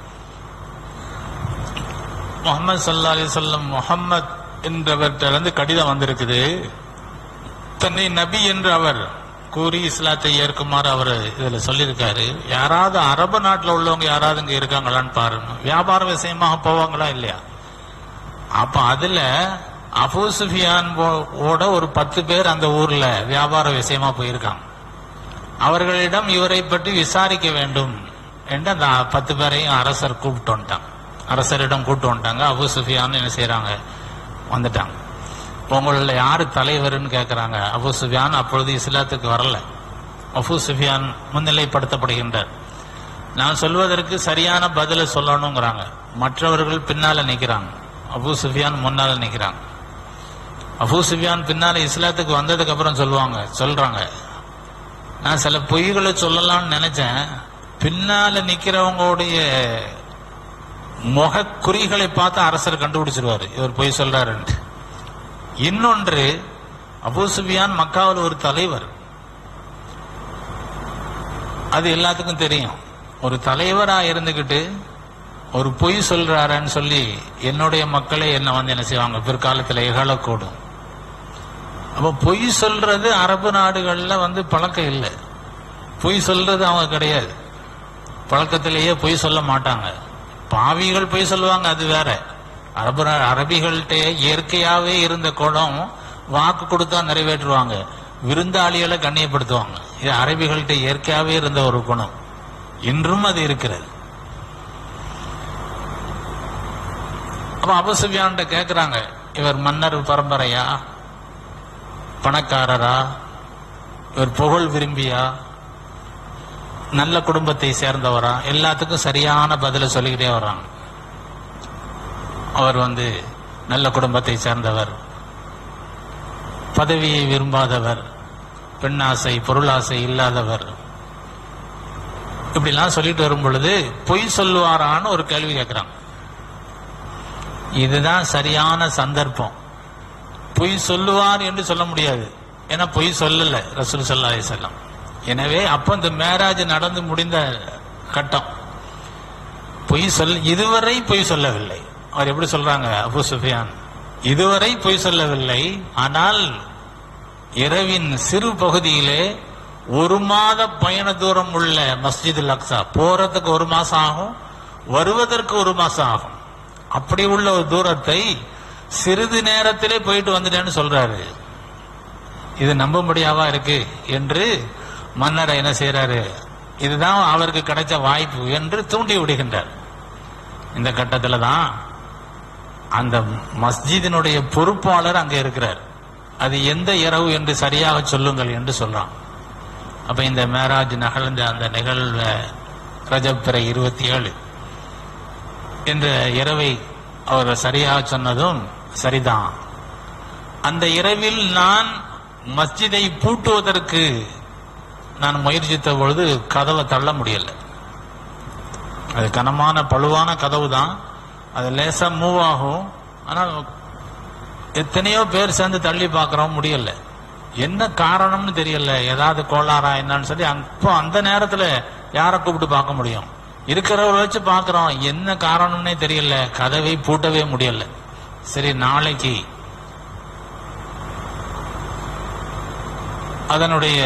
முகமது சல்லா அலி சொல்லம் முகம்மது என்றவர்கிட்ட கடிதம் வந்திருக்குது தன்னை நபி என்று அவர் கூறி இஸ்லாத்தை ஏற்குமாறு அவர் இதுல சொல்லியிருக்காரு யாராவது அரபு நாட்டில் உள்ளவங்க யாராவது இங்க இருக்காங்களான்னு பாருங்க வியாபார விஷயமாக போவாங்களா இல்லையா அப்ப அதுல அபூ சுஃபியான் ஓட ஒரு பத்து பேர் அந்த ஊர்ல வியாபார விஷயமா போயிருக்காங்க அவர்களிடம் இவரை பற்றி விசாரிக்க வேண்டும் என்று அந்த பத்து பேரையும் அரசர் கூப்பிட்டு வந்துட்டாங்க அரசரிடம் கூப்பிட்டு வந்துட்டாங்க அபு சுஃபியான் என்ன செய்யறாங்க வந்துட்டாங்க உங்கள யாரு தலைவர்னு கேட்கிறாங்க அபு சுஃபியான் அப்பொழுது இஸ்லாத்துக்கு வரல அபு சுஃபியான் முன்னிலைப்படுத்தப்படுகின்றார் நான் சொல்வதற்கு சரியான பதிலை சொல்லணுங்கிறாங்க மற்றவர்கள் பின்னால நிக்கிறாங்க அபு சுஃபியான் முன்னால நிக்கிறாங்க அபு சுஃபியான் பின்னால இஸ்லாத்துக்கு வந்ததுக்கு அப்புறம் சொல்லுவாங்க சொல்றாங்க நான் சில பொய்களை சொல்லலாம்னு நினைச்சேன் பின்னால நிக்கிறவங்களுடைய முக குறிகளை பார்த்து அரசர் கண்டுபிடிச்சிருவாரு இவர் பொய் சொல்றாருன்ட்டு இன்னொன்று அபு சுஃபியான் மக்காவில் ஒரு தலைவர் அது எல்லாத்துக்கும் தெரியும் ஒரு தலைவரா இருந்துகிட்டு ஒரு பொய் சொல்றாருன்னு சொல்லி என்னுடைய மக்களே என்ன வந்து என்ன செய்வாங்க பிற்காலத்துல இகழக்கூடும் அப்ப பொய் சொல்றது அரபு நாடுகள்ல வந்து பழக்கம் இல்லை பொய் சொல்றது அவங்க கிடையாது பழக்கத்திலேயே பொய் சொல்ல மாட்டாங்க பாவிகள் பொய் சொல்லுவாங்க அது வேற அரபு நா- அரபிகள்கிட்ட இயற்கையாவே இருந்த குணம் வாக்கு கொடுத்தா நிறைவேற்றுவாங்க விருந்தாளிகளை கண்ணியப்படுத்துவாங்க இது அரபிகள்கிட்ட இயற்கையாவே இருந்த ஒரு குணம் இன்றும் அது இருக்கிறது அப்ப அபசுபியான்ட்ட கேக்குறாங்க இவர் மன்னர் பரம்பரையா பணக்காரரா இவர் புகழ் விரும்பியா நல்ல குடும்பத்தை சேர்ந்தவரா எல்லாத்துக்கும் சரியான பதில சொல்லிக்கிட்டே வர்றாங்க அவர் வந்து நல்ல குடும்பத்தை சேர்ந்தவர் பதவியை விரும்பாதவர் பெண்ணாசை பொருளாசை இல்லாதவர் இப்படிலாம் சொல்லிட்டு வரும் பொழுது பொய் சொல்லுவாரான்னு ஒரு கேள்வி கேட்கிறாங்க இதுதான் சரியான சந்தர்ப்பம் பொய் சொல்லுவார் என்று சொல்ல முடியாது ஏன்னா பொய் சொல்லல ரசூல் சல்லா அலிசல்லாம் எனவே அப்ப இந்த மேராஜ் நடந்து முடிந்த கட்டம் பொய் சொல் இதுவரை பொய் சொல்லவில்லை அவர் எப்படி சொல்றாங்க அபு சுஃபியான் இதுவரை பொய் சொல்லவில்லை ஆனால் இரவின் சிறு பகுதியிலே ஒரு மாத பயண தூரம் உள்ள மஸ்ஜிதுல் அக்ஸா போறதுக்கு ஒரு மாசம் ஆகும் வருவதற்கு ஒரு மாசம் ஆகும் அப்படி உள்ள ஒரு தூரத்தை சிறிது நேரத்திலே போயிட்டு வந்துட்டேன்னு சொல்றாரு இது நம்பும்படியாவா இருக்கு என்று மன்னர் என்ன செய்யறாரு இதுதான் அவருக்கு கிடைச்ச வாய்ப்பு என்று தூண்டி விடுகின்றார் இந்த கட்டத்துல தான் அந்த மஸ்ஜிதினுடைய பொறுப்பாளர் அங்க இருக்கிறார் அது எந்த இரவு என்று சரியாக சொல்லுங்கள் என்று சொல்றான் அப்ப இந்த மேராஜ் நகழ்ந்த அந்த நிகழ்வு ரஜப் பிறை இருபத்தி ஏழு என்ற இரவை அவர் சரியாக சொன்னதும் சரிதான் அந்த இரவில் நான் மஸ்ஜிதை பூட்டுவதற்கு நான் முயற்சித்த பொழுது கதவை தள்ள முடியல அது கனமான பழுவான கதவு தான் அது லேசா மூவ் ஆகும் ஆனால் எத்தனையோ பேர் சேர்ந்து தள்ளி பார்க்கறோம் முடியல என்ன காரணம்னு தெரியல ஏதாவது கோளாறா என்னன்னு சொல்லி அப்போ அந்த நேரத்துல யாரை கூப்பிட்டு பார்க்க முடியும் இருக்கிறவரை வச்சு பார்க்கறோம் என்ன காரணம்னே தெரியல கதவை பூட்டவே முடியல சரி நாளைக்கு அதனுடைய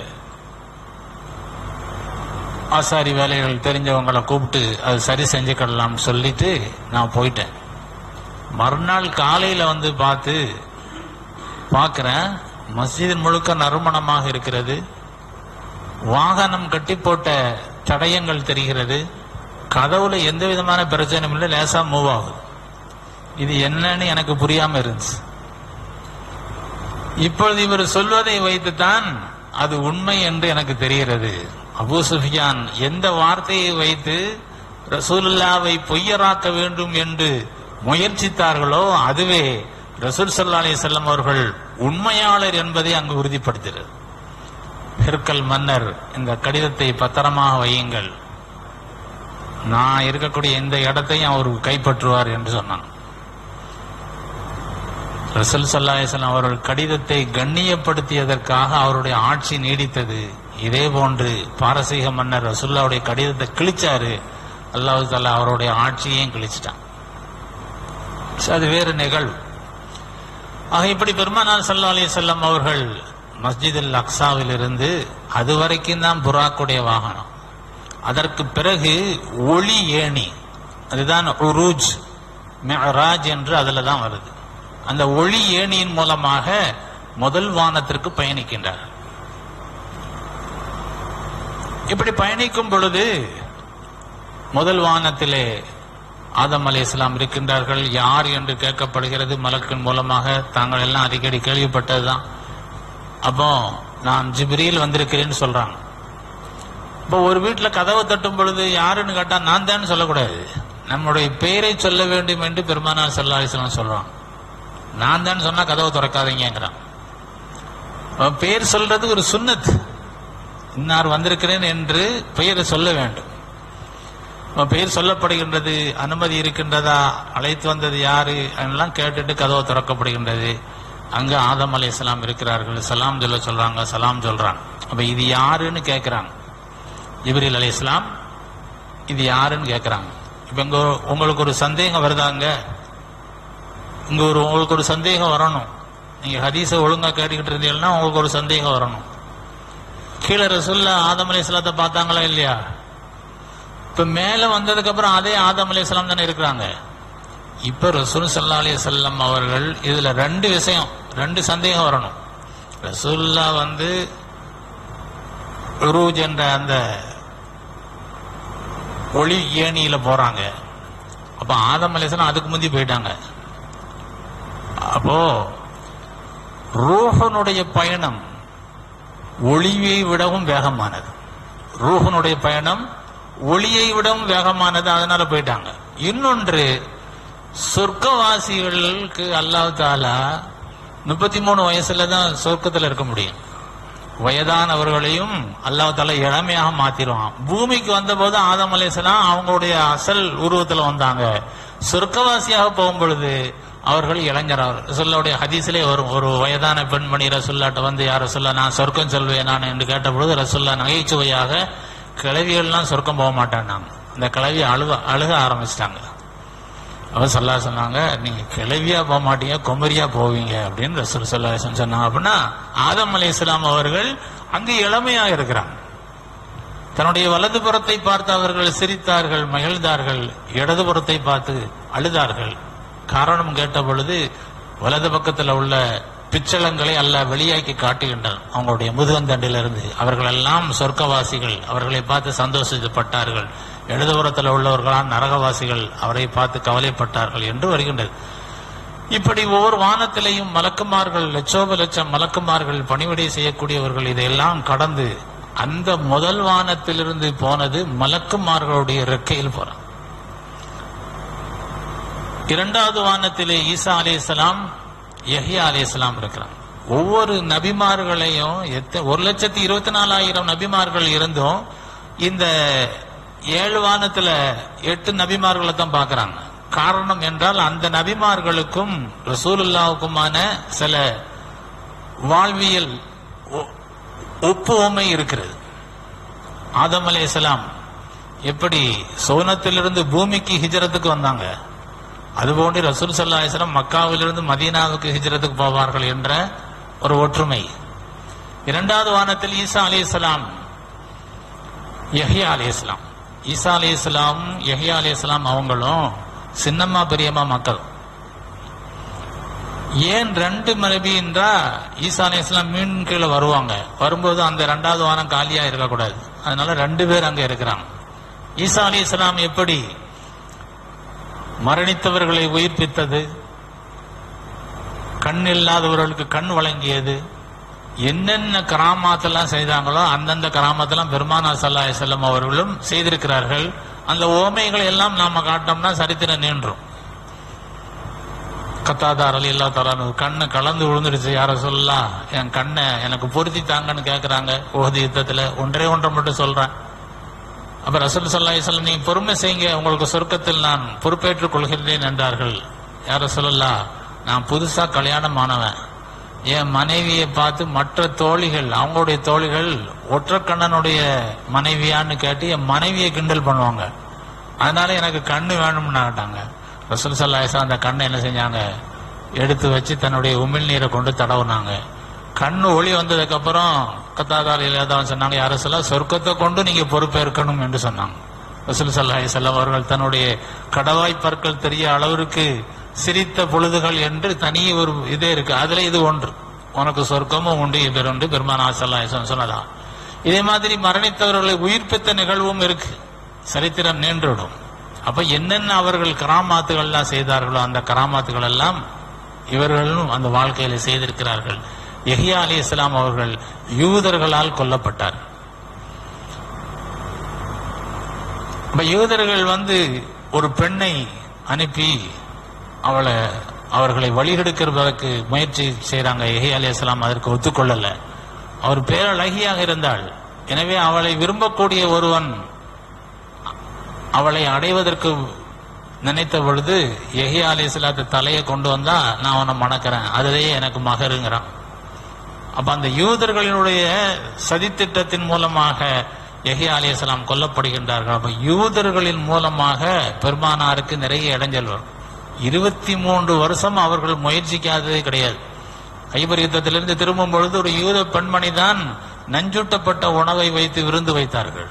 ஆசாரி வேலைகள் தெரிஞ்சவங்களை கூப்பிட்டு அது சரி செஞ்சுக்கிடலாம்னு சொல்லிட்டு நான் போயிட்டேன் மறுநாள் காலையில வந்து பார்த்து பார்க்கிறேன் மஸ்ஜித் முழுக்க நறுமணமாக இருக்கிறது வாகனம் கட்டி போட்ட தடயங்கள் தெரிகிறது கதவுல எந்த விதமான பிரச்சனையும் இல்லை லேசா மூவ் ஆகுது இது என்னன்னு எனக்கு புரியாம இருந்துச்சு இப்பொழுது இவர் சொல்வதை வைத்துத்தான் அது உண்மை என்று எனக்கு தெரிகிறது அபூ சுஃபியான் எந்த வார்த்தையை வைத்து ரசூலுல்லாவை பொய்யராக்க வேண்டும் என்று முயற்சித்தார்களோ அதுவே ரசூல் சல்லா அலி செல்லம் அவர்கள் உண்மையாளர் என்பதை அங்கு உறுதிப்படுத்துகிறது ஹிர்கல் மன்னர் இந்த கடிதத்தை பத்திரமாக வையுங்கள் நான் இருக்கக்கூடிய எந்த இடத்தையும் அவர் கைப்பற்றுவார் என்று சொன்னான் ரசூல் சல்லாஹம் அவர்கள் கடிதத்தை கண்ணியப்படுத்தியதற்காக அவருடைய ஆட்சி நீடித்தது இதே போன்று பாரசீக மன்னர் ரசுல்லாவுடைய கடிதத்தை கிழிச்சாரு அல்லாஹு தாலா அவருடைய ஆட்சியையும் கிழிச்சிட்டான் சரி, அது வேறு நிகழ்வு ஆக இப்படி பெருமானார் சல்லா அலி செல்லம் அவர்கள் மஸ்ஜிதுல் அக்ஸாவில் இருந்து அது வரைக்கும் தான் புறாக்குடைய வாகனம் அதற்கு பிறகு ஒளி ஏணி அதுதான் உருஜ் மெஹராஜ் என்று அதுல தான் வருது அந்த ஒளி ஏணியின் மூலமாக முதல் வானத்திற்கு பயணிக்கின்றார் இப்படி பயணிக்கும் பொழுது முதல் வானத்திலே ஆதம் அலி இஸ்லாம் இருக்கின்றார்கள் யார் என்று கேட்கப்படுகிறது மலக்கின் மூலமாக தாங்கள் எல்லாம் அடிக்கடி கேள்விப்பட்டதுதான் அப்போ நான் ஜிப்ரீல் வந்திருக்கிறேன்னு சொல்றாங்க இப்போ ஒரு வீட்டில் கதவை தட்டும் பொழுது யாருன்னு கேட்டா நான் தான் சொல்லக்கூடாது நம்முடைய பெயரை சொல்ல வேண்டும் என்று பெருமானார் சல்லா அலிஸ்லாம் சொல்றான் நான் தான் சொன்னா கதவை திறக்காதீங்கிறான் அவன் பெயர் சொல்றது ஒரு சுன்னத் இன்னார் வந்திருக்கிறேன் என்று பெயரை சொல்ல வேண்டும் அவன் பெயர் சொல்லப்படுகின்றது அனுமதி இருக்கின்றதா அழைத்து வந்தது யாரு எல்லாம் கேட்டுட்டு கதவு திறக்கப்படுகின்றது அங்க ஆதம் அலை இஸ்லாம் இருக்கிறார்கள் சலாம் சொல்ல சொல்றாங்க சலாம் சொல்றாங்க அப்ப இது யாருன்னு கேட்கிறாங்க ஜிப்ரீல் அலை இஸ்லாம் இது யாருன்னு கேட்கிறாங்க இப்ப இங்க உங்களுக்கு ஒரு சந்தேகம் வருதாங்க இங்க ஒரு உங்களுக்கு ஒரு சந்தேகம் வரணும் நீங்க ஹதீஸை ஒழுங்கா கேட்டுக்கிட்டு இருந்தீங்கன்னா உங்களுக்கு ஒரு சந்தேகம் வரணும் கீழே ரசுல்லா ஆதம் அலி இஸ்லாத்தை பார்த்தாங்களா இல்லையா இப்ப மேல வந்ததுக்கு அப்புறம் அதே ஆதம் அலி இஸ்லாம் தானே இருக்கிறாங்க இப்ப ரசூல் சல்லா அலி செல்லம் அவர்கள் இதுல ரெண்டு விஷயம் ரெண்டு சந்தேகம் வரணும் ரசூல்லா வந்து உருஜ் என்ற அந்த ஒளி ஏணியில போறாங்க அப்ப ஆதம் அலிஸ்லாம் அதுக்கு முந்தி போயிட்டாங்க அப்போ ரூஹனுடைய பயணம் ஒளியை விடவும் வேகமானது ரூஹனுடைய பயணம் ஒளியை விடவும் வேகமானது அதனால போயிட்டாங்க இன்னொன்று சொர்க்கவாசிகளுக்கு அல்லாஹ் தாலா முப்பத்தி மூணு வயசுல தான் சொர்க்கத்தில் இருக்க முடியும் வயதானவர்களையும் அல்லாஹ் தாலா இளமையாக மாத்திருவான் பூமிக்கு வந்தபோது ஆதம் அலைசலாம் அவங்களுடைய அசல் உருவத்துல வந்தாங்க சொர்க்கவாசியாக போகும் பொழுது அவர்கள் இளைஞர் ரசுல்லாவுடைய ஹதீஸிலே வரும் ஒரு வயதான பெண்மணி ரசுல்லாட்ட வந்து யார் ரசுல்லா நான் சொர்க்கம் சொல்வேன் நான் என்று கேட்டபொழுது ரசுல்லா நகைச்சுவையாக கிளவிகள்லாம் சொர்க்கம் போக மாட்டாங்க இந்த கிளவி அழுக அழுக ஆரம்பிச்சிட்டாங்க அவர் சொல்லா சொன்னாங்க நீங்க கிளவியா போக மாட்டீங்க குமரியா போவீங்க அப்படின்னு ரசூல் சொல்லா சொன்னாங்க அப்படின்னா ஆதம் அலி இஸ்லாம் அவர்கள் அங்கு இளமையா இருக்கிறாங்க தன்னுடைய வலது புறத்தை பார்த்து அவர்கள் சிரித்தார்கள் மகிழ்ந்தார்கள் இடது புறத்தை பார்த்து அழுதார்கள் காரணம் கேட்ட பொழுது வலது பக்கத்தில் உள்ள பிச்சளங்களை அல்ல வெளியாக்கி காட்டுகின்றனர் அவங்களுடைய முதுகந்தண்டிலிருந்து அவர்கள் எல்லாம் சொர்க்கவாசிகள் அவர்களை பார்த்து சந்தோஷப்பட்டார்கள் இடதுபுறத்தில் உள்ளவர்களால் நரகவாசிகள் அவரை பார்த்து கவலைப்பட்டார்கள் என்று வருகின்றது இப்படி ஒவ்வொரு வானத்திலேயும் மலக்குமார்கள் லட்சோப லட்சம் மலக்குமார்கள் பணிவிடை செய்யக்கூடியவர்கள் இதையெல்லாம் கடந்து அந்த முதல் வானத்திலிருந்து போனது மலக்குமார்களுடைய ரெக்கையில் போறான் இரண்டாவது வானத்திலே ஈசா அலிஸ்லாம் யஹியா அலிஸ்லாம் இருக்கிறான் ஒவ்வொரு நபிமார்களையும் எத்த- ஒரு லட்சத்தி இருபத்தி நாலாயிரம் நபிமார்கள் இருந்தும் இந்த ஏழு வானத்துல எட்டு நபிமார்களை தான் பார்க்கறாங்க காரணம் என்றால் அந்த நபிமார்களுக்கும் ரசூலுல்லாவுக்குமான சில வாழ்வியல் ஒ- ஒப்புவமை இருக்கிறது ஆதம் அலைஹிஸ்ஸலாம் எப்படி சோனத்திலிருந்து பூமிக்கு ஹிஜரத்துக்கு வந்தாங்க அதுபோன்று ரசூல் சல்லா அலிஸ்லாம் மக்காவிலிருந்து மதீனாவுக்கு ஹிஜரத்துக்கு போவார்கள் என்ற ஒரு ஒற்றுமை இரண்டாவது வானத்தில் ஈசா அலிஸ்லாம் யஹ்யா அலிஸ்லாம் ஈசா அலிஸ்லாம் யஹ்யா அலிஸ்லாம் அவங்களும் சின்னம்மா பெரியம்மா மக்கள் ஏன் ரெண்டு நபி என்றா ஈசா அலிஸ்லாம் மீன் கீழே வருவாங்க வரும்போது அந்த ரெண்டாவது வாரம் காலியா இருக்கக்கூடாது அதனால ரெண்டு பேர் அங்க இருக்கிறாங்க ஈசா அலி இஸ்லாம் எப்படி மரணித்தவர்களை உயிர்ப்பித்தது கண் இல்லாதவர்களுக்கு கண் வழங்கியது என்னென்ன கராமாத்தெல்லாம் செய்தாங்களோ அந்தந்த கராமத்தெல்லாம் பெருமானா சல்லா செல்லம் அவர்களும் செய்திருக்கிறார்கள் அந்த ஓமைகளை எல்லாம் நாம காட்டோம்னா சரித்திரம் நீண்டும் கத்தாதார் அலி இல்லா தரானு கண்ணு கலந்து விழுந்துடுச்சு யார சொல்லலாம் என் கண்ணை எனக்கு பொருத்தி தாங்கன்னு கேக்குறாங்க ஓதி யுத்தத்துல ஒன்றே ஒன்றை மட்டும் சொல்றேன் அப்ப ரசூல் சல்லா சொல்ல நீ பொறுமை செய்யுங்க உங்களுக்கு சொர்க்கத்தில் நான் பொறுப்பேற்றுக் கொள்கிறேன் என்றார்கள் யார சொல்லலாம் நான் புதுசா கல்யாணம் ஆனவன் என் மனைவியை பார்த்து மற்ற தோழிகள் அவங்களுடைய தோழிகள் ஒற்றக்கண்ணனுடைய மனைவியான்னு கேட்டு என் மனைவியை கிண்டல் பண்ணுவாங்க அதனால எனக்கு கண்ணு வேணும்னு ஆட்டாங்க ரசூல் சல்லாஹ் அந்த கண்ணை என்ன செஞ்சாங்க எடுத்து வச்சு தன்னுடைய உமிழ் நீரை கொண்டு தடவுனாங்க கண்ணு ஒளி வந்ததுக்கு அப்புறம் கத்தாதார் இல்லாதவன் சொன்னாங்க யார சொல்ல சொர்க்கத்தை கொண்டு நீங்க பொறுப்பேற்கணும் என்று சொன்னாங்க ரசூல் சல்லாஹ் செல்லம் அவர்கள் தன்னுடைய கடவாய் பற்கள் தெரிய அளவிற்கு சிரித்த பொழுதுகள் என்று தனி ஒரு இதே இருக்கு அதுல இது ஒன்று உனக்கு சொர்க்கமும் உண்டு இது உண்டு பெருமானா சல்லாஹ் சொன்னதா இதே மாதிரி மரணித்தவர்களை உயிர்ப்பித்த நிகழ்வும் இருக்கு சரித்திரம் நீண்டுவிடும் அப்ப என்னென்ன அவர்கள் கராமாத்துகள்லாம் செய்தார்களோ அந்த கராமாத்துகள் எல்லாம் இவர்களும் அந்த வாழ்க்கையில செய்திருக்கிறார்கள் எஹியா அலி இஸ்லாம் அவர்கள் யூதர்களால் கொல்லப்பட்டார் அப்ப யூதர்கள் வந்து ஒரு பெண்ணை அனுப்பி அவளை அவர்களை வழிகெடுக்கிறதற்கு முயற்சி செய்றாங்க எஹியா அலி இஸ்லாம் அதற்கு ஒத்துக்கொள்ளல அவர் பேரழகியாக இருந்தாள் எனவே அவளை விரும்பக்கூடிய ஒருவன் அவளை அடைவதற்கு நினைத்த பொழுது எஹியா அலி இஸ்லாத்து தலையை கொண்டு வந்தா நான் அவனை மணக்கிறேன் அதுவே எனக்கு மகருங்கிறான் அப்ப அந்த யூதர்களினுடைய சதித்திட்டத்தின் மூலமாக எஹியா அலி இஸ்லாம் கொல்லப்படுகின்றார்கள் அப்ப யூதர்களின் மூலமாக பெருமானாருக்கு நிறைய இடைஞ்சல் வரும் இருபத்தி மூன்று வருஷம் அவர்கள் முயற்சிக்காததே கிடையாது ஐபர் யுத்தத்திலிருந்து திரும்பும் பொழுது ஒரு யூத பெண்மணி தான் நஞ்சூட்டப்பட்ட உணவை வைத்து விருந்து வைத்தார்கள்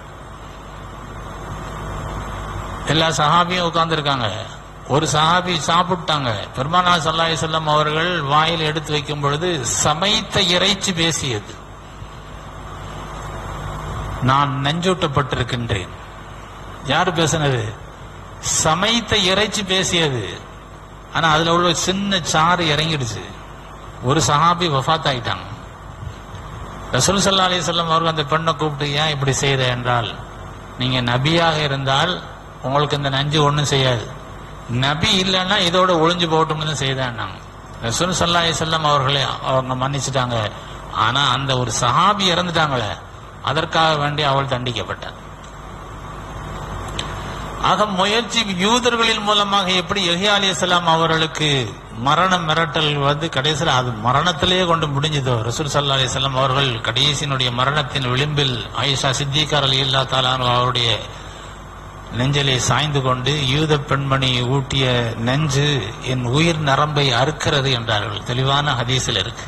எல்லா சஹாபியும் உட்கார்ந்துருக்காங்க ஒரு சஹாபி சாப்பிட்டாங்க பெருமானா சல்லாஹி செல்லம் அவர்கள் வாயில் எடுத்து வைக்கும் பொழுது சமைத்த இறைச்சி பேசியது நான் நஞ்சூட்டப்பட்டிருக்கின்றேன் யார் பேசினது சமைத்த இறைச்சி பேசியது ஆனா அதுல உள்ள சின்ன சாறு இறங்கிடுச்சு ஒரு சஹாபி வஃபாத் ஆயிட்டாங்க ரசூல் சல்லா அலி சொல்லம் அவர்கள் அந்த பெண்ணை கூப்பிட்டு ஏன் இப்படி செய்த என்றால் நீங்க நபியாக இருந்தால் உங்களுக்கு இந்த நஞ்சு ஒண்ணும் செய்யாது நபி இல்லைன்னா இதோட ஒளிஞ்சு போகட்டும்னு செய்தேன் ரசூல் சல்லா அலி செல்லம் அவர்களை அவங்க மன்னிச்சிட்டாங்க ஆனா அந்த ஒரு சஹாபி இறந்துட்டாங்களே அதற்காக வேண்டி அவள் தண்டிக்கப்பட்டார் ஆக முயற்சி யூதர்களின் மூலமாக எப்படி எஹியா அலிஸ்லாம் அவர்களுக்கு மரண மிரட்டல் வந்து கடைசியில் அது மரணத்திலேயே கொண்டு முடிஞ்சதோ ரசூல் சல்லா அலிஸ்லாம் அவர்கள் கடைசியினுடைய மரணத்தின் விளிம்பில் ஆயிஷா சித்திகார் அலி இல்லா தாலான் அவருடைய நெஞ்சிலே சாய்ந்து கொண்டு யூத பெண்மணி ஊட்டிய நெஞ்சு என் உயிர் நரம்பை அறுக்கிறது என்றார்கள் தெளிவான ஹதீஸில் இருக்கு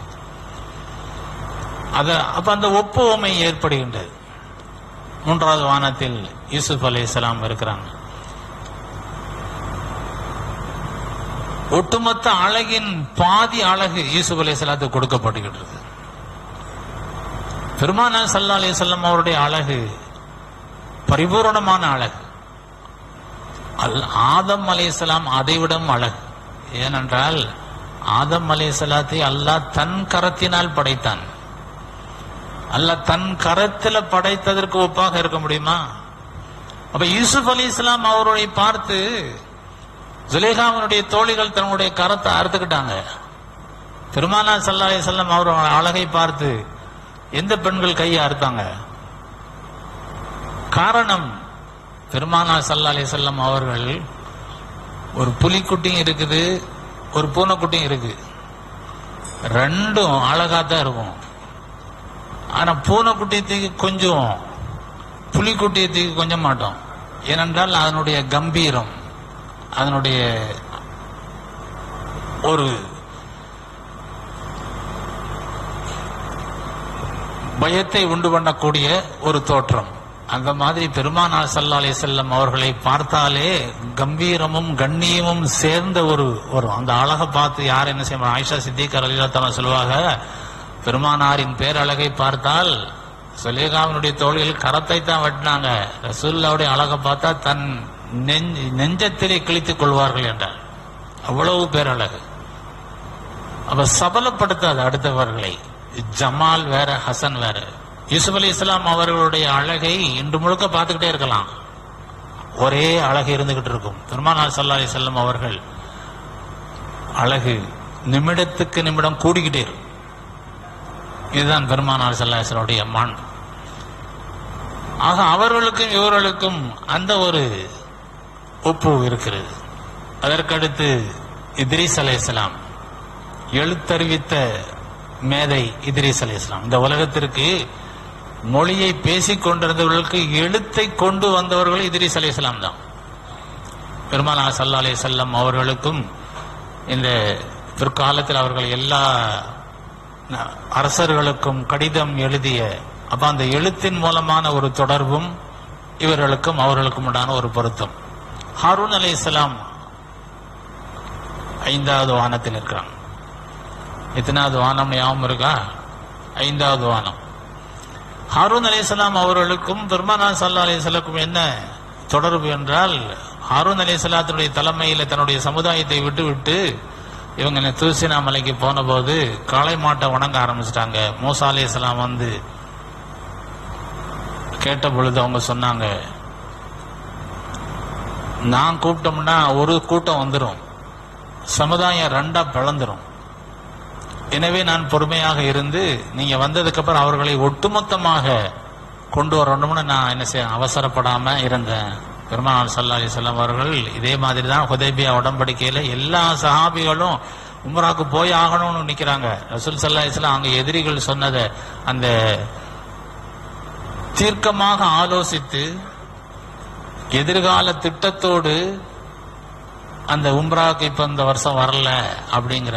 அத அப்ப அந்த ஒப்புவமை ஏற்படுகின்றது மூன்றாவது வானத்தில் யூசுப் அலி இஸ்லாம் இருக்கிறாங்க ஒட்டுமொத்த அழகின் பாதி அழகு யூசுப் அலி இஸ்லாத்துக்கு கொடுக்கப்படுகின்றது பெருமானா சல்லா அலி சொல்லம் அவருடைய அழகு பரிபூரணமான அழகு அல் ஆதம் அலைஹிஸ்ஸலாம் அதைவிடம் அழகு ஏனென்றால் ஆதம் அலைஹிஸ்ஸலாத்தை அல்லாஹ் தன் கரத்தினால் படைத்தான் அல்ல தன் கரத்துல படைத்ததற்கு ஒப்பாக இருக்க முடியுமா அப்ப யூசுப் அலி இஸ்லாம் அவரை பார்த்து ஜுலேகாமனுடைய தோழிகள் தன்னுடைய கரத்தை அறுத்துக்கிட்டாங்க பெருமானா சல்லா செல்லம் அவரோட அழகை பார்த்து எந்த பெண்கள் கையை அறுத்தாங்க காரணம் பெருமானா சல்லா அலி செல்லம் அவர்கள் ஒரு புலிக்குட்டியும் இருக்குது ஒரு பூனைக்குட்டியும் இருக்கு ரெண்டும் அழகா தான் இருக்கும் ஆனா பூனைக்குட்டியை தூக்கி கொஞ்சம் புலிக்குட்டியை தூக்கி கொஞ்சம் மாட்டோம் ஏனென்றால் அதனுடைய கம்பீரம் அதனுடைய ஒரு பயத்தை உண்டு பண்ணக்கூடிய ஒரு தோற்றம் அந்த மாதிரி பெருமானார் சல்லா அலி செல்லம் அவர்களை பார்த்தாலே கம்பீரமும் கண்ணியமும் சேர்ந்த ஒரு ஒரு அந்த அழகை பார்த்து யார் என்ன செய்ய ஆயிஷா சித்திகர் அலிலாத்தன சொல்லுவாங்க பெருமானாரின் பேரழகை பார்த்தால் சுலேகாவினுடைய தோழிகள் கரத்தை தான் வெட்டினாங்க ரசூல்லாவுடைய அழகை பார்த்தா தன் நெஞ்ச நெஞ்சத்திலே கிழித்துக் கொள்வார்கள் என்றார் அவ்வளவு பேரழகு அப்ப சபலப்படுத்தாது அடுத்தவர்களை ஜமால் வேற ஹசன் வேற யூசுப் அலி இஸ்லாம் அவர்களுடைய அழகை இன்று முழுக்க பார்த்துக்கிட்டே இருக்கலாம் ஒரே அழகு இருந்துகிட்டு இருக்கும் பெருமானார் சல்லா அலி செல்லம் அவர்கள் அழகு நிமிடத்துக்கு நிமிடம் கூடிக்கிட்டே இருக்கும் இதுதான் பெருமானார் சல்லாசனுடைய மான் ஆக அவர்களுக்கும் இவர்களுக்கும் அந்த ஒரு ஒப்பு இருக்கிறது அதற்கடுத்து இத்ரீஸ் அலையாம் எழுத்தறிவித்த மேதை இத்ரீஸ் அலையாம் இந்த உலகத்திற்கு மொழியை பேசிக் கொண்டிருந்தவர்களுக்கு எழுத்தை கொண்டு வந்தவர்கள் இத்ரீஸ் அலையாம் தான் பெருமானா சல்லா அலி செல்லம் அவர்களுக்கும் இந்த பிற்காலத்தில் அவர்கள் எல்லா அரசர்களுக்கும் கடிதம் எழுதிய அப்ப அந்த எழுத்தின் மூலமான ஒரு தொடர்பும் இவர்களுக்கும் அவர்களுக்கும் உண்டான ஒரு பொருத்தம் ஹாரூன் அலி இஸ்லாம் ஐந்தாவது வானத்தில் இருக்கிறாங்க எத்தனாவது வானம் ஞாபகம் இருக்கா ஐந்தாவது வானம் ஹாரூன் அலி இஸ்லாம் அவர்களுக்கும் பெருமானா சல்லா அலி இஸ்லாக்கும் என்ன தொடர்பு என்றால் ஹாரூன் அலி இஸ்லாத்தினுடைய தலைமையில தன்னுடைய சமுதாயத்தை விட்டு விட்டு இவங்க தூசினா மலைக்கு போன போது காளை மாட்டை வணங்க ஆரம்பிச்சிட்டாங்க மூசா அலி இஸ்லாம் வந்து கேட்ட பொழுது அவங்க சொன்னாங்க நான் கூப்பிட்டோம்னா ஒரு கூட்டம் வந்துடும் சமுதாயம் ரெண்டா பிளந்துரும் எனவே நான் பொறுமையாக இருந்து நீங்க வந்ததுக்கு அப்புறம் அவர்களை ஒட்டுமொத்தமாக கொண்டு வரணும்னு நான் என்ன செய்ய அவசரப்படாம இருந்தேன் பெருமாள் சல்லா அலிசல்லாம் அவர்கள் இதே மாதிரி தான் ஹுதைபியா உடன்படிக்கையில எல்லா சஹாபிகளும் உம்ராக்கு போய் ஆகணும்னு நிக்கிறாங்க ரசூல் சல்லா அலிஸ்லாம் அங்க எதிரிகள் சொன்னதை அந்த தீர்க்கமாக ஆலோசித்து எதிர்கால திட்டத்தோடு அந்த உம்ராக்கு இப்ப இந்த வருஷம் வரல அப்படிங்கிற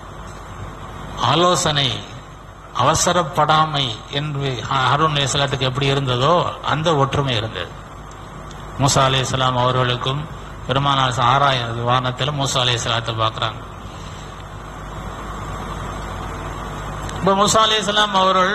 ஆலோசனை அவசரப்படாமை என்று ஹருண் இஸ்லாத்துக்கு எப்படி இருந்ததோ அந்த ஒற்றுமை இருந்தது மூசா அலி இஸ்லாம் அவர்களுக்கும் பெருமானார் ஆறாயிரம் வானத்தில் மூசா அலி இஸ்லாத்தை பார்க்குறாங்க இப்போ மூசா அலி இஸ்லாம் அவர்கள்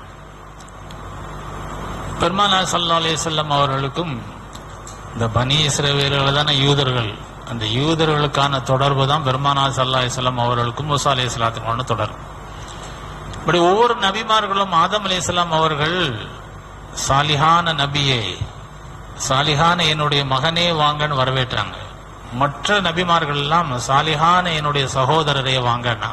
பெருமானார் சல்லா அலி செல்லம் அவர்களுக்கும் இந்த பனி இஸ்ரவேலர்கள் தானே யூதர்கள் அந்த யூதர்களுக்கான தொடர்பு தான் பெருமானார் சல்லா அலிஸ்லாம் அவர்களுக்கும் மூசா அலி இஸ்லாத்துக்கான தொடர்பு இப்படி ஒவ்வொரு நபிமார்களும் ஆதம் அலி இஸ்லாம் அவர்கள் சாலிஹான நபியை சாலிஹான என்னுடைய மகனே வாங்கன்னு வரவேற்றாங்க மற்ற நபிமார்கள் எல்லாம் சாலிஹான என்னுடைய சகோதரரே வாங்கன்னா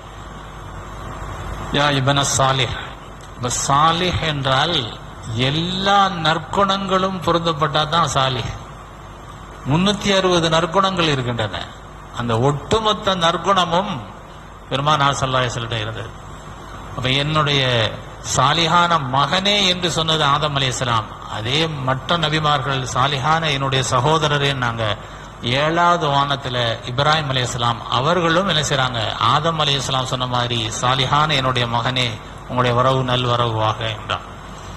யா இபன சாலிஹ் இப்ப சாலிஹ் என்றால் எல்லா நற்குணங்களும் பொருந்தப்பட்டா தான் சாலிஹ் முன்னூத்தி அறுபது நற்குணங்கள் இருக்கின்றன அந்த ஒட்டுமொத்த நற்குணமும் பெருமானார் சல்லாஹிட்ட இருந்தது அப்ப என்னுடைய சாலிஹான மகனே என்று சொன்னது ஆதம் அலி இஸ்லாம் அதே மற்ற நபிமார்கள் சாலிஹான என்னுடைய சகோதரரே நாங்க ஏழாவது வானத்துல இப்ராஹிம் அலி இஸ்லாம் அவர்களும் என்ன செய்றாங்க ஆதம் அலி இஸ்லாம் சொன்ன மாதிரி சாலிஹான என்னுடைய மகனே உங்களுடைய வரவு நல் வரவுவாக என்றான்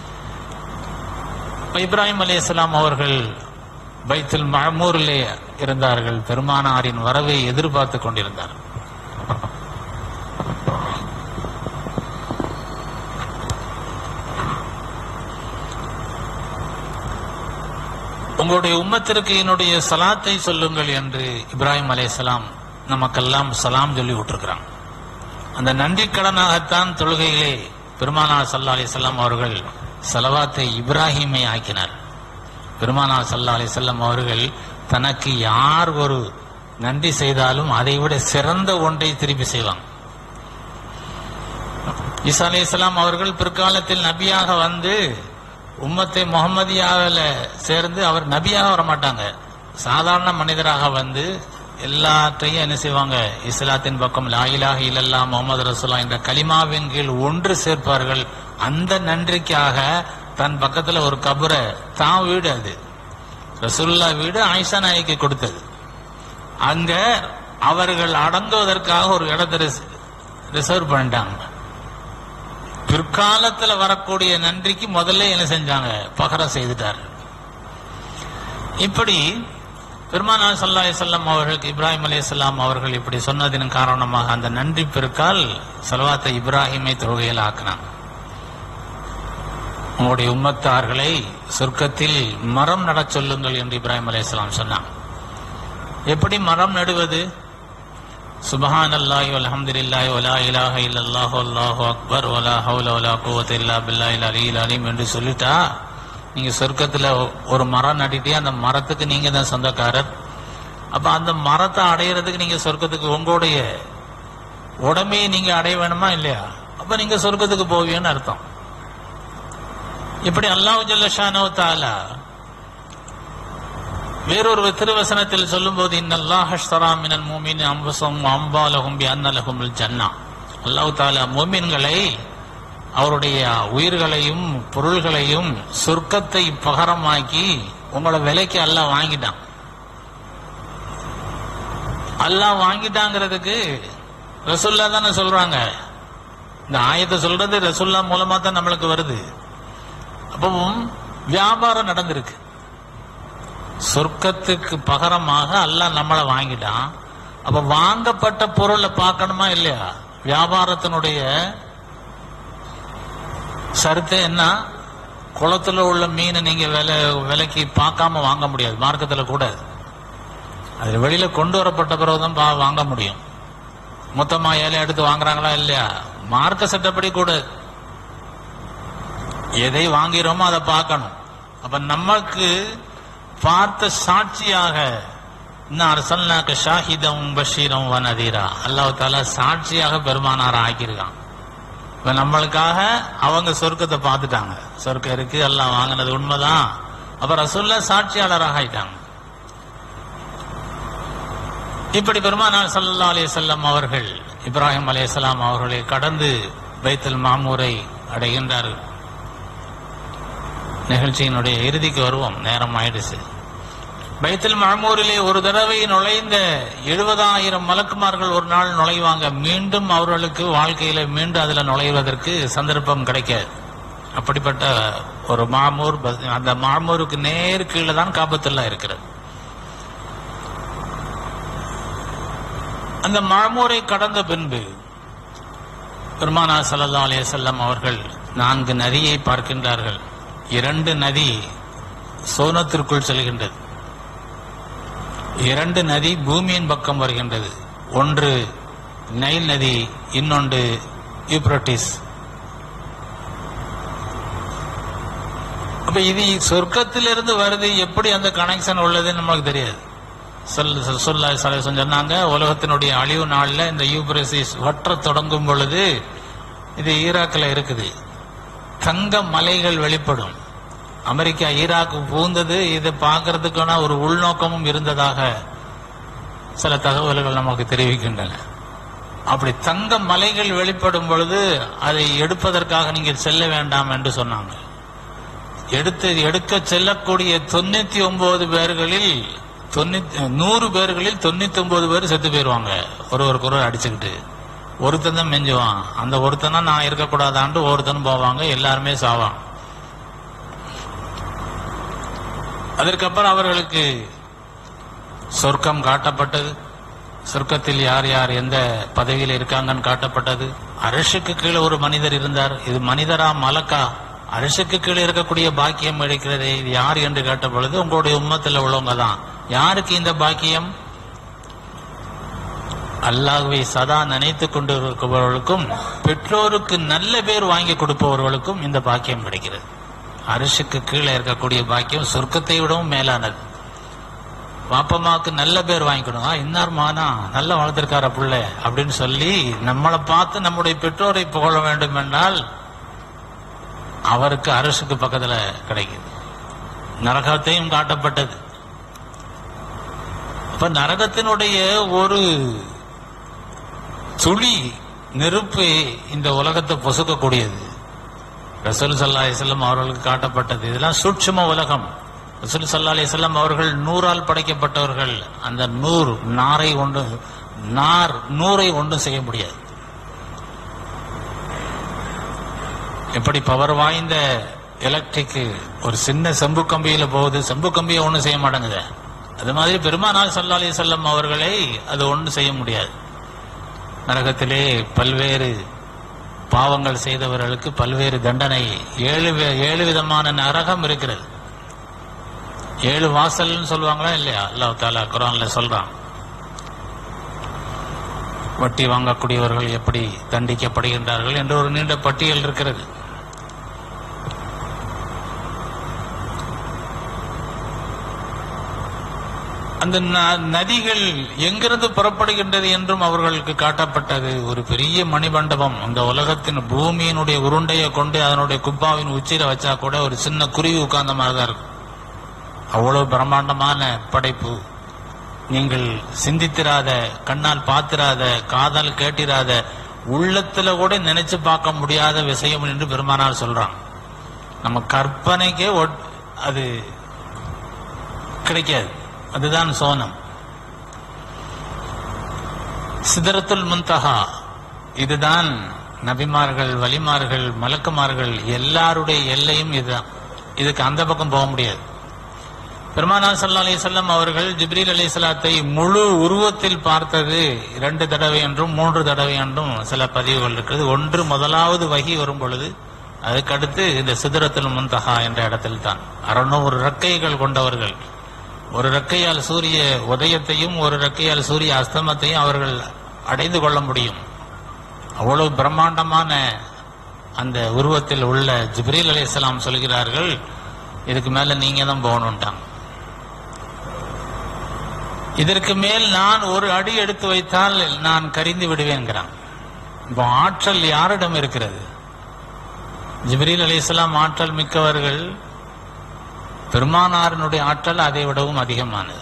இப்ப இப்ராஹிம் அலி இஸ்லாம் அவர்கள் பைத்துல் மஹமூரிலே இருந்தார்கள் பெருமானாரின் வரவை எதிர்பார்த்து கொண்டிருந்தார்கள் உங்களுடைய உம்மத்திற்கு என்னுடைய சலாத்தை சொல்லுங்கள் என்று இப்ராஹிம் அலைஹிஸ்ஸலாம் நமக்கெல்லாம் சலாம் சொல்லி விட்டுருக்கிறாங்க அந்த நன்றி கடனாகத்தான் தொழுகையிலே பெருமானார் சல்லா அலிசல்லாம் அவர்கள் செலவாத்தை இப்ராஹிமை ஆக்கினார் பெருமானார் சல்லா அலிசல்லாம் அவர்கள் தனக்கு யார் ஒரு நன்றி செய்தாலும் அதை விட சிறந்த ஒன்றை திருப்பி செய்வாங்க ஈசா அலி இஸ்லாம் அவர்கள் பிற்காலத்தில் நபியாக வந்து உம்மத்தை முகமதியாவில் சேர்ந்து அவர் நபியாக வர மாட்டாங்க சாதாரண மனிதராக வந்து எல்லாத்தையும் என்ன செய்வாங்க இஸ்லாத்தின் பக்கம் லாயிலாக இல்லல்லா முகமது ரசூலா என்ற கலிமாவின் கீழ் ஒன்று சேர்ப்பார்கள் அந்த நன்றிக்காக தன் பக்கத்துல ஒரு கபரை தான் வீடு அது ரசூல்லா வீடு ஆயிஷா நாய்க்கு கொடுத்தது அங்க அவர்கள் அடங்குவதற்காக ஒரு இடத்தை ரிசர்வ் பண்ணிட்டாங்க பிற்காலத்துல வரக்கூடிய நன்றிக்கு முதல்ல என்ன செஞ்சாங்க பகரம் செய்துட்டார் இப்படி பெருமானார் சல்லா செல்லம் அவர்களுக்கு இப்ராஹிம் அலையாம் அவர்கள் இப்படி சொன்னதின் காரணமாக அந்த நன்றி பெருக்கால் செல்வாத்தை இப்ராஹிமை தொழுகையில் ஆக்கினாங்க உங்களுடைய உம்மத்தார்களை சொர்க்கத்தில் மரம் நடச் சொல்லுங்கள் என்று இப்ராஹிம் அலையாம் சொன்னாங்க எப்படி மரம் நடுவது சுபஹான் அல்லாஹி அல்ஹம்துலில்லாஹி வலா இலாஹ இல்லல்லாஹு அல்லாஹு அக்பர் வலா ஹவுல வலா குவத்த இல்லா பில்லாஹில் அலியில் அலீம் என்று சொல்லிட்டா நீங்க சொர்க்கத்துல ஒரு மரம் நட்டிட்டே அந்த மரத்துக்கு நீங்க தான் சொந்தக்காரர் அப்ப அந்த மரத்தை அடையிறதுக்கு நீங்க சொர்க்கத்துக்கு உங்களுடைய உடமையை நீங்க அடைய வேணுமா இல்லையா அப்ப நீங்க சொர்க்கத்துக்கு போவீங்கன்னு அர்த்தம் இப்படி அல்லாஹ் ஜல்லஷானோ தாலா வேறொரு திருவசனத்தில் சொல்லும்போது இன்னல்லாஹ் அஷ்தரா மினல் மூமின் அம்பசம் அம்பாலஹும் பி அன்னலஹும் ஜன்னா அல்லாஹ் தாலா மூமின்களை அவருடைய உயிர்களையும் பொருள்களையும் சொர்க்கத்தை பகரமாக்கி உங்களோட விலைக்கு அல்லாஹ் வாங்கிட்டான் அல்லாஹ் வாங்கிட்டாங்கிறதுக்கு ரசுல்லா தானே சொல்றாங்க இந்த ஆயத்தை சொல்றது ரசுல்லா மூலமா தான் நம்மளுக்கு வருது அப்பவும் வியாபாரம் நடந்திருக்கு சொர்க்கத்துக்கு பகரமாக அல்லாஹ் நம்மளை வாங்கிட்டான் அப்ப வாங்கப்பட்ட பொருளை பார்க்கணுமா இல்லையா வியாபாரத்தினுடைய சருத்து என்ன குளத்துல உள்ள மீனை நீங்க விலை விலைக்கு பார்க்காம வாங்க முடியாது மார்க்கத்துல கூட அது வெளியில கொண்டு வரப்பட்ட பிறகுதான் பா- வாங்க முடியும் மொத்தமா ஏழை எடுத்து வாங்குறாங்களா இல்லையா மார்க்க சட்டப்படி கூட எதை வாங்கிறோமோ அதை பார்க்கணும் அப்ப நமக்கு பார்த்த சாட்சியாக இன்னும் அரசல்னாக்க ஷாஹிதம் பஷீரம் வனதீரா அல்லாஹ் தாலா சாட்சியாக பெருமானார ஆக்கியிருக்கான் இப்ப நம்மளுக்காக அவங்க சொர்க்கத்தை பார்த்துட்டாங்க சொர்க்கம் இருக்கு எல்லாம் வாங்கினது உண்மைதான் அப்ப ரசூல்லா சாட்சியாளராக ஆயிட்டாங்க இப்படி பெருமானார் ஸல்லல்லாஹு அலைஹி வஸல்லம் அவர்கள் இப்ராஹிம் அலைஹிஸ்ஸலாம் அவர்களை கடந்து பைத்துல் மாமூரை அடைகின்றார்கள் நிகழ்ச்சியினுடைய இறுதிக்கு வருவோம் நேரம் ஆயிடுச்சு பைத்துல் மாமூரிலே ஒரு தடவை நுழைந்த எழுபதாயிரம் மலக்குமார்கள் ஒரு நாள் நுழைவாங்க மீண்டும் அவர்களுக்கு வாழ்க்கையில மீண்டும் அதுல நுழைவதற்கு சந்தர்ப்பம் கிடைக்காது அப்படிப்பட்ட ஒரு மாமூர் ப- அந்த மாமூருக்கு நேர் கீழே தான் காபத்துல்லா இருக்கிறது அந்த மாமூரை கடந்த பின்பு பெருமானா ஸல்லல்லாஹு அலைஹி வஸல்லம் அவர்கள் நான்கு நதியை பார்க்கின்றார்கள் இரண்டு நதி சோனத்திற்குள் செல்கின்றது இரண்டு நதி பூமியின் பக்கம் வருகின்றது ஒன்று நைல் நதி இன்னொன்று யூப்ரட்டிஸ் அப்ப இது சொர்க்கத்திலிருந்து வருது எப்படி அந்த கனெக்ஷன் உள்ளதுன்னு நமக்கு தெரியாது சொல் சொல்லா சலேசன் சொன்னாங்க உலகத்தினுடைய அழிவு நாள்ல இந்த யூப்ரசிஸ் வற்ற தொடங்கும் பொழுது இது ஈராக்கில் இருக்குது தங்க மலைகள் வெளிப்படும் அமெரிக்கா ஈராக்கு பூந்தது இதை பார்க்கறதுக்கான ஒரு உள்நோக்கமும் இருந்ததாக சில தகவல்கள் நமக்கு தெரிவிக்கின்றன அப்படி தங்க மலைகள் வெளிப்படும் பொழுது அதை எடுப்பதற்காக நீங்கள் செல்ல வேண்டாம் என்று சொன்னாங்க எடுத்து எடுக்க செல்லக்கூடிய தொண்ணூத்தி ஒன்பது பேர்களில் தொண்ணூத்தி நூறு பேர்களில் தொண்ணூத்தி ஒன்பது பேர் செத்து போயிருவாங்க ஒருவருக்கு ஒருவர் அடிச்சுக்கிட்டு ஒருத்தன் தான் மெஞ்சுவான் அந்த ஒருத்தனா நான் இருக்கக்கூடாதான்ட்டு ஒருத்தனும் போவாங்க எல்லாருமே சாவான் அதற்கப்புறம் அவர்களுக்கு சொர்க்கம் காட்டப்பட்டது சொர்க்கத்தில் யார் யார் எந்த பதவியில் இருக்காங்கன்னு காட்டப்பட்டது அரசுக்கு கீழே ஒரு மனிதர் இருந்தார் இது மனிதரா மலக்கா அரசுக்கு கீழே இருக்கக்கூடிய பாக்கியம் கிடைக்கிறதே இது யார் என்று கேட்ட பொழுது உங்களுடைய உம்மத்தில் உள்ளவங்க தான் யாருக்கு இந்த பாக்கியம் அல்லாஹ்வை சதா நினைத்து கொண்டு இருப்பவர்களுக்கும் பெற்றோருக்கு நல்ல பேர் வாங்கி கொடுப்பவர்களுக்கும் இந்த பாக்கியம் கிடைக்கிறது அரிசுக்கு கீழே இருக்கக்கூடிய பாக்கியம் சொர்க்கத்தை விடவும் மேலானது வாப்பம்மாவுக்கு நல்ல பேர் வாங்கி கொடுங்க இன்னார் மானா நல்ல வளர்த்திருக்கார புள்ள அப்படின்னு சொல்லி நம்மளை பார்த்து நம்முடைய பெற்றோரை புகழ வேண்டும் என்றால் அவருக்கு அரசுக்கு பக்கத்துல கிடைக்குது நரகத்தையும் காட்டப்பட்டது அப்ப நரகத்தினுடைய ஒரு துளி நெருப்பு இந்த உலகத்தை பொசுக்கக்கூடியது ரசூல் சல்லா அலிஸ்லாம் அவர்களுக்கு காட்டப்பட்டது இதெல்லாம் சூட்சும உலகம் ரசூல் சல்லா அலிஸ்லாம் அவர்கள் நூறால் படைக்கப்பட்டவர்கள் அந்த நூறு நாரை ஒன்று நார் நூறை ஒன்றும் செய்ய முடியாது எப்படி பவர் வாய்ந்த எலக்ட்ரிக் ஒரு சின்ன செம்பு கம்பியில போகுது செம்பு கம்பியை ஒன்றும் செய்ய மாட்டேங்குது அது மாதிரி பெருமானார் சல்லா அலி செல்லம் அவர்களை அது ஒன்றும் செய்ய முடியாது நரகத்திலே பல்வேறு பாவங்கள் செய்தவர்களுக்கு பல்வேறு தண்டனை ஏழு வி- ஏழு விதமான நரகம் இருக்கிறது ஏழு வாசல்னு சொல்லுவாங்களா இல்லையா அல்லாஹ் தாலா குரான்ல சொல்றான் வட்டி வாங்கக்கூடியவர்கள் எப்படி தண்டிக்கப்படுகின்றார்கள் என்ற ஒரு நீண்ட பட்டியல் இருக்கிறது அந்த ந- நதிகள் எங்கிருந்து புறப்படுகின்றது என்றும் அவர்களுக்கு காட்டப்பட்டது ஒரு பெரிய மணிமண்டபம் அந்த உலகத்தின் பூமியினுடைய உருண்டையை கொண்டு அதனுடைய குப்பாவின் உச்சியில வச்சா கூட ஒரு சின்ன குருவி உட்கார்ந்த மாதிரி தான் இருக்கும் அவ்வளவு பிரம்மாண்டமான படைப்பு நீங்கள் சிந்தித்திராத கண்ணால் பார்த்திராத காதால் கேட்டிராத உள்ளத்துல கூட நினைச்சு பார்க்க முடியாத விஷயம் என்று பெருமானார் சொல்றான் நம்ம கற்பனைக்கே ஒட்- அது கிடைக்காது அதுதான் சோனம் சிதறத்துல் முந்தஹா இதுதான் நபிமார்கள் வலிமார்கள் மலக்குமார்கள் எல்லாருடைய எல்லையும் இதுதான் இதுக்கு அந்த பக்கம் போக முடியாது பெருமானார் சல்லா அலிசல்லாம் அவர்கள் ஜிப்ரீல் அலிஸ்லாத்தை முழு உருவத்தில் பார்த்தது இரண்டு தடவை என்றும் மூன்று தடவை என்றும் சில பதிவுகள் இருக்கிறது ஒன்று முதலாவது வகி வரும் பொழுது அதுக்கடுத்து இந்த சிதறத்தில் முந்தஹா என்ற இடத்தில் தான் அறுநூறு ரெக்கைகள் கொண்டவர்கள் ஒரு ரெக்கையால் சூரிய உதயத்தையும் ஒரு ரெக்கையால் சூரிய அஸ்தமத்தையும் அவர்கள் அடைந்து கொள்ள முடியும் அவ்வளவு பிரம்மாண்டமான அந்த உருவத்தில் உள்ள ஜிப்ரீல் அலைஹிஸ்ஸலாம் சொல்கிறார்கள் இதுக்கு மேல நீங்க தான் போகணும்ட்டாங்க இதற்கு மேல் நான் ஒரு அடி எடுத்து வைத்தால் நான் கரிந்து விடுவேங்கிறான் இப்போ ஆற்றல் யாரிடம் இருக்கிறது ஜிப்ரீல் அலைஹிஸ்ஸலாம் ஆற்றல் மிக்கவர்கள் பெருமானாரினுடைய ஆற்றல் அதை விடவும் அதிகமானது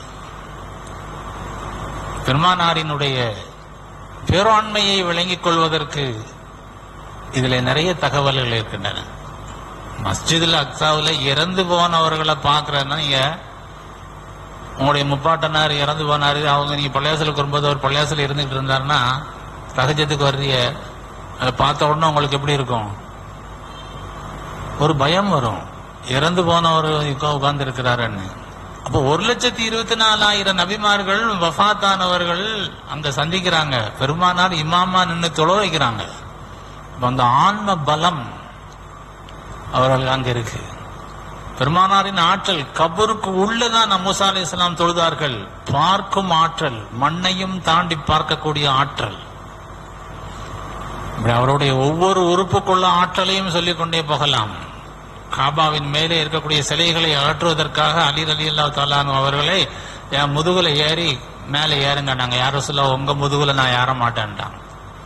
பெருமானாரினுடைய பேராண்மையை விளங்கிக் கொள்வதற்கு இதுல நிறைய தகவல்கள் இருக்கின்றன மஸ்ஜிதுல் அக்சாவுல இறந்து போனவர்களை பார்க்கறதுனா நீங்க உங்களுடைய முப்பாட்டனார் இறந்து போனாரு அவங்க நீங்க பள்ளியாசலுக்கு வரும்போது அவர் பள்ளியாசல் இருந்துகிட்டு இருந்தாருன்னா ரகஜத்துக்கு வர்றீங்க அதை பார்த்த உடனே உங்களுக்கு எப்படி இருக்கும் ஒரு பயம் வரும் இறந்து போனவர் உட்கார்ந்து இருக்கிறாருன்னு அப்போ ஒரு லட்சத்தி இருபத்தி நாலாயிரம் நபிமார்கள் வஃபாத்தானவர்கள் அங்க சந்திக்கிறாங்க பெருமானார் இமாமா நின்று தொழ வைக்கிறாங்க அப்ப அந்த ஆன்ம பலம் அவர்கள் அங்க இருக்கு பெருமானாரின் ஆற்றல் கபருக்கு உள்ளதான் மூசா அலி இஸ்லாம் தொழுதார்கள் பார்க்கும் ஆற்றல் மண்ணையும் தாண்டி பார்க்கக்கூடிய ஆற்றல் இப்படி அவருடைய ஒவ்வொரு உறுப்புக்குள்ள ஆற்றலையும் சொல்லிக் கொண்டே போகலாம் காபாவின் மேலே இருக்கக்கூடிய சிலைகளை அகற்றுவதற்காக அலி அலி அல்லா தாலானு அவர்களை என் முதுகுல ஏறி மேலே ஏறுங்க நாங்க யாரும் சொல்ல உங்க முதுகுல நான் ஏற மாட்டேன்ட்டான்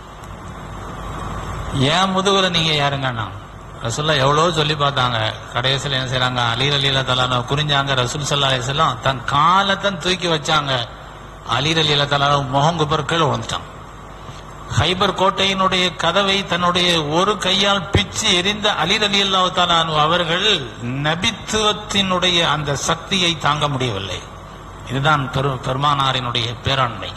ஏன் முதுகுல நீங்க ஏறுங்கண்ணா ரசுல்லா எவ்வளவு சொல்லி பார்த்தாங்க கடைசியில் என்ன செய்றாங்க அலி அலிலா தலான குறிஞ்சாங்க ரசூல் சல்லா அலிஸ்லாம் தன் காலத்தன் தூக்கி வச்சாங்க அலி அலிலா தலான முகம் குப்பர் கீழே விழுந்துட்டான் ஹைபர் கோட்டையினுடைய கதவை தன்னுடைய ஒரு கையால் பிச்சு எரிந்த அலி அலி அல்லாஹு அவர்கள் நபித்துவத்தினுடைய அந்த சக்தியை தாங்க முடியவில்லை இதுதான் பெரு பெருமானாரினுடைய பேராண்மை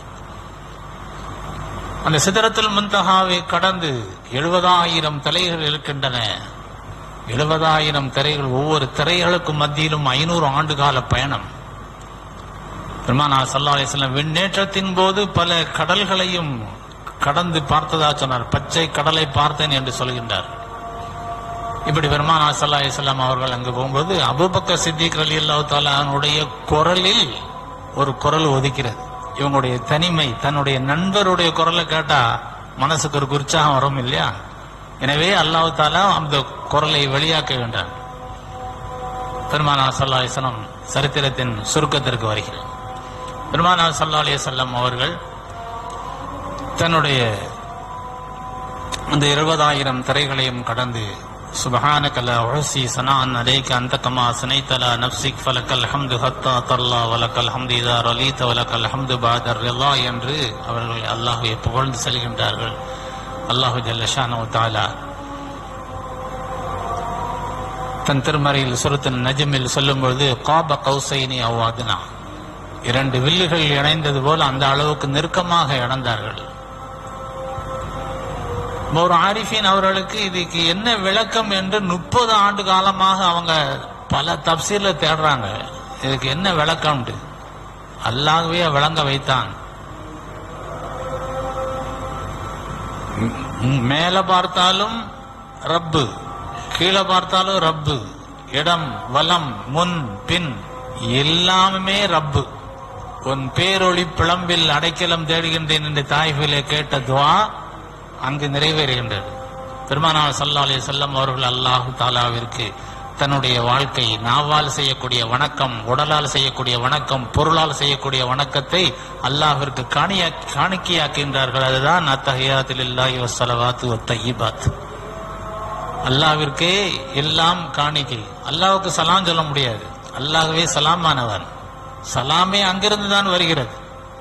அந்த சிதறத்தில் முந்தகாவை கடந்து எழுபதாயிரம் தலைகள் இருக்கின்றன எழுபதாயிரம் திரைகள் ஒவ்வொரு திரைகளுக்கும் மத்தியிலும் ஐநூறு ஆண்டு கால பயணம் பெருமானா சல்லா அலிஸ்லாம் விண்ணேற்றத்தின் போது பல கடல்களையும் கடந்து பார்த்ததா சொன்னார் பச்சை கடலை பார்த்தேன் என்று சொல்கின்றார் இப்படி பெருமானா சல்லா அலிஸ்லாம் அவர்கள் அங்கு போகும்போது அபுபக்கர் சித்திக் அலி அல்லாஹ் தாலானுடைய குரலில் ஒரு குரல் ஒதுக்கிறது இவங்களுடைய தனிமை தன்னுடைய நண்பருடைய குரலை கேட்டா மனசுக்கு ஒரு உற்சாகம் வரும் இல்லையா எனவே அல்லாஹ் தாலா அந்த குரலை வெளியாக்க வேண்டாம் பெருமானா சல்லா அலிஸ்லாம் சரித்திரத்தின் சுருக்கத்திற்கு வருகிறேன் பெருமானா சல்லா அலிசல்லாம் அவர்கள் தன்னுடைய அந்த இருபதாயிரம் திரைகளையும் கடந்து سبحانك لا أحصي ثناء عليك أنت كما أثنيت على نفسك فلك الحمد حتى ترضى ولك الحمد إذا رضيت ولك الحمد بعد الرضا என்று அவர்கள் அல்லாஹ்வை புகழ்ந்து செல்கின்றார்கள் அல்லாஹு ஜல்லஷானு தாலா தன் திருமறையில் சுரத்தின் நஜமில் சொல்லும்பொழுது காப கௌசைனி அவ்வாதுனா இரண்டு வில்லுகள் இணைந்தது போல அந்த அளவுக்கு நெருக்கமாக இணைந்தார்கள் ஒரு ஆரிஃபின் அவர்களுக்கு இதுக்கு என்ன விளக்கம் என்று முப்பது ஆண்டு காலமாக அவங்க பல தப்சீர்ல தேடுறாங்க இதுக்கு என்ன விளக்கம்ட்டு அல்லாகவே விளங்க வைத்தான் ம், மேல பார்த்தாலும் ரப்பு கீழே பார்த்தாலும் ரப்பு இடம் வலம் முன் பின் எல்லாமே ரப்பு உன் பேரொளி பிளம்பில் அடைக்கலம் தேடுகின்றேன் என்று தாய்ஃபிலே கேட்ட துவா அங்கு நிறைவேறுகின்றது பெருமானார் சல்லா அலி செல்லம் அவர்கள் அல்லாஹு தாலாவிற்கு தன்னுடைய வாழ்க்கை நாவால் செய்யக்கூடிய வணக்கம் உடலால் செய்யக்கூடிய வணக்கம் பொருளால் செய்யக்கூடிய வணக்கத்தை அல்லாஹிற்கு காணியா காணிக்கையாக்கின்றார்கள் அதுதான் அத்தகையாத்தில் இல்லாஹி வசலவாத்து ஒத்தயிபாத் அல்லாவிற்கே எல்லாம் காணிக்கை அல்லாஹ்வுக்கு சலாம் சொல்ல முடியாது அல்லாஹ்வே சலாமானவன் சலாமே அங்கிருந்து தான் வருகிறது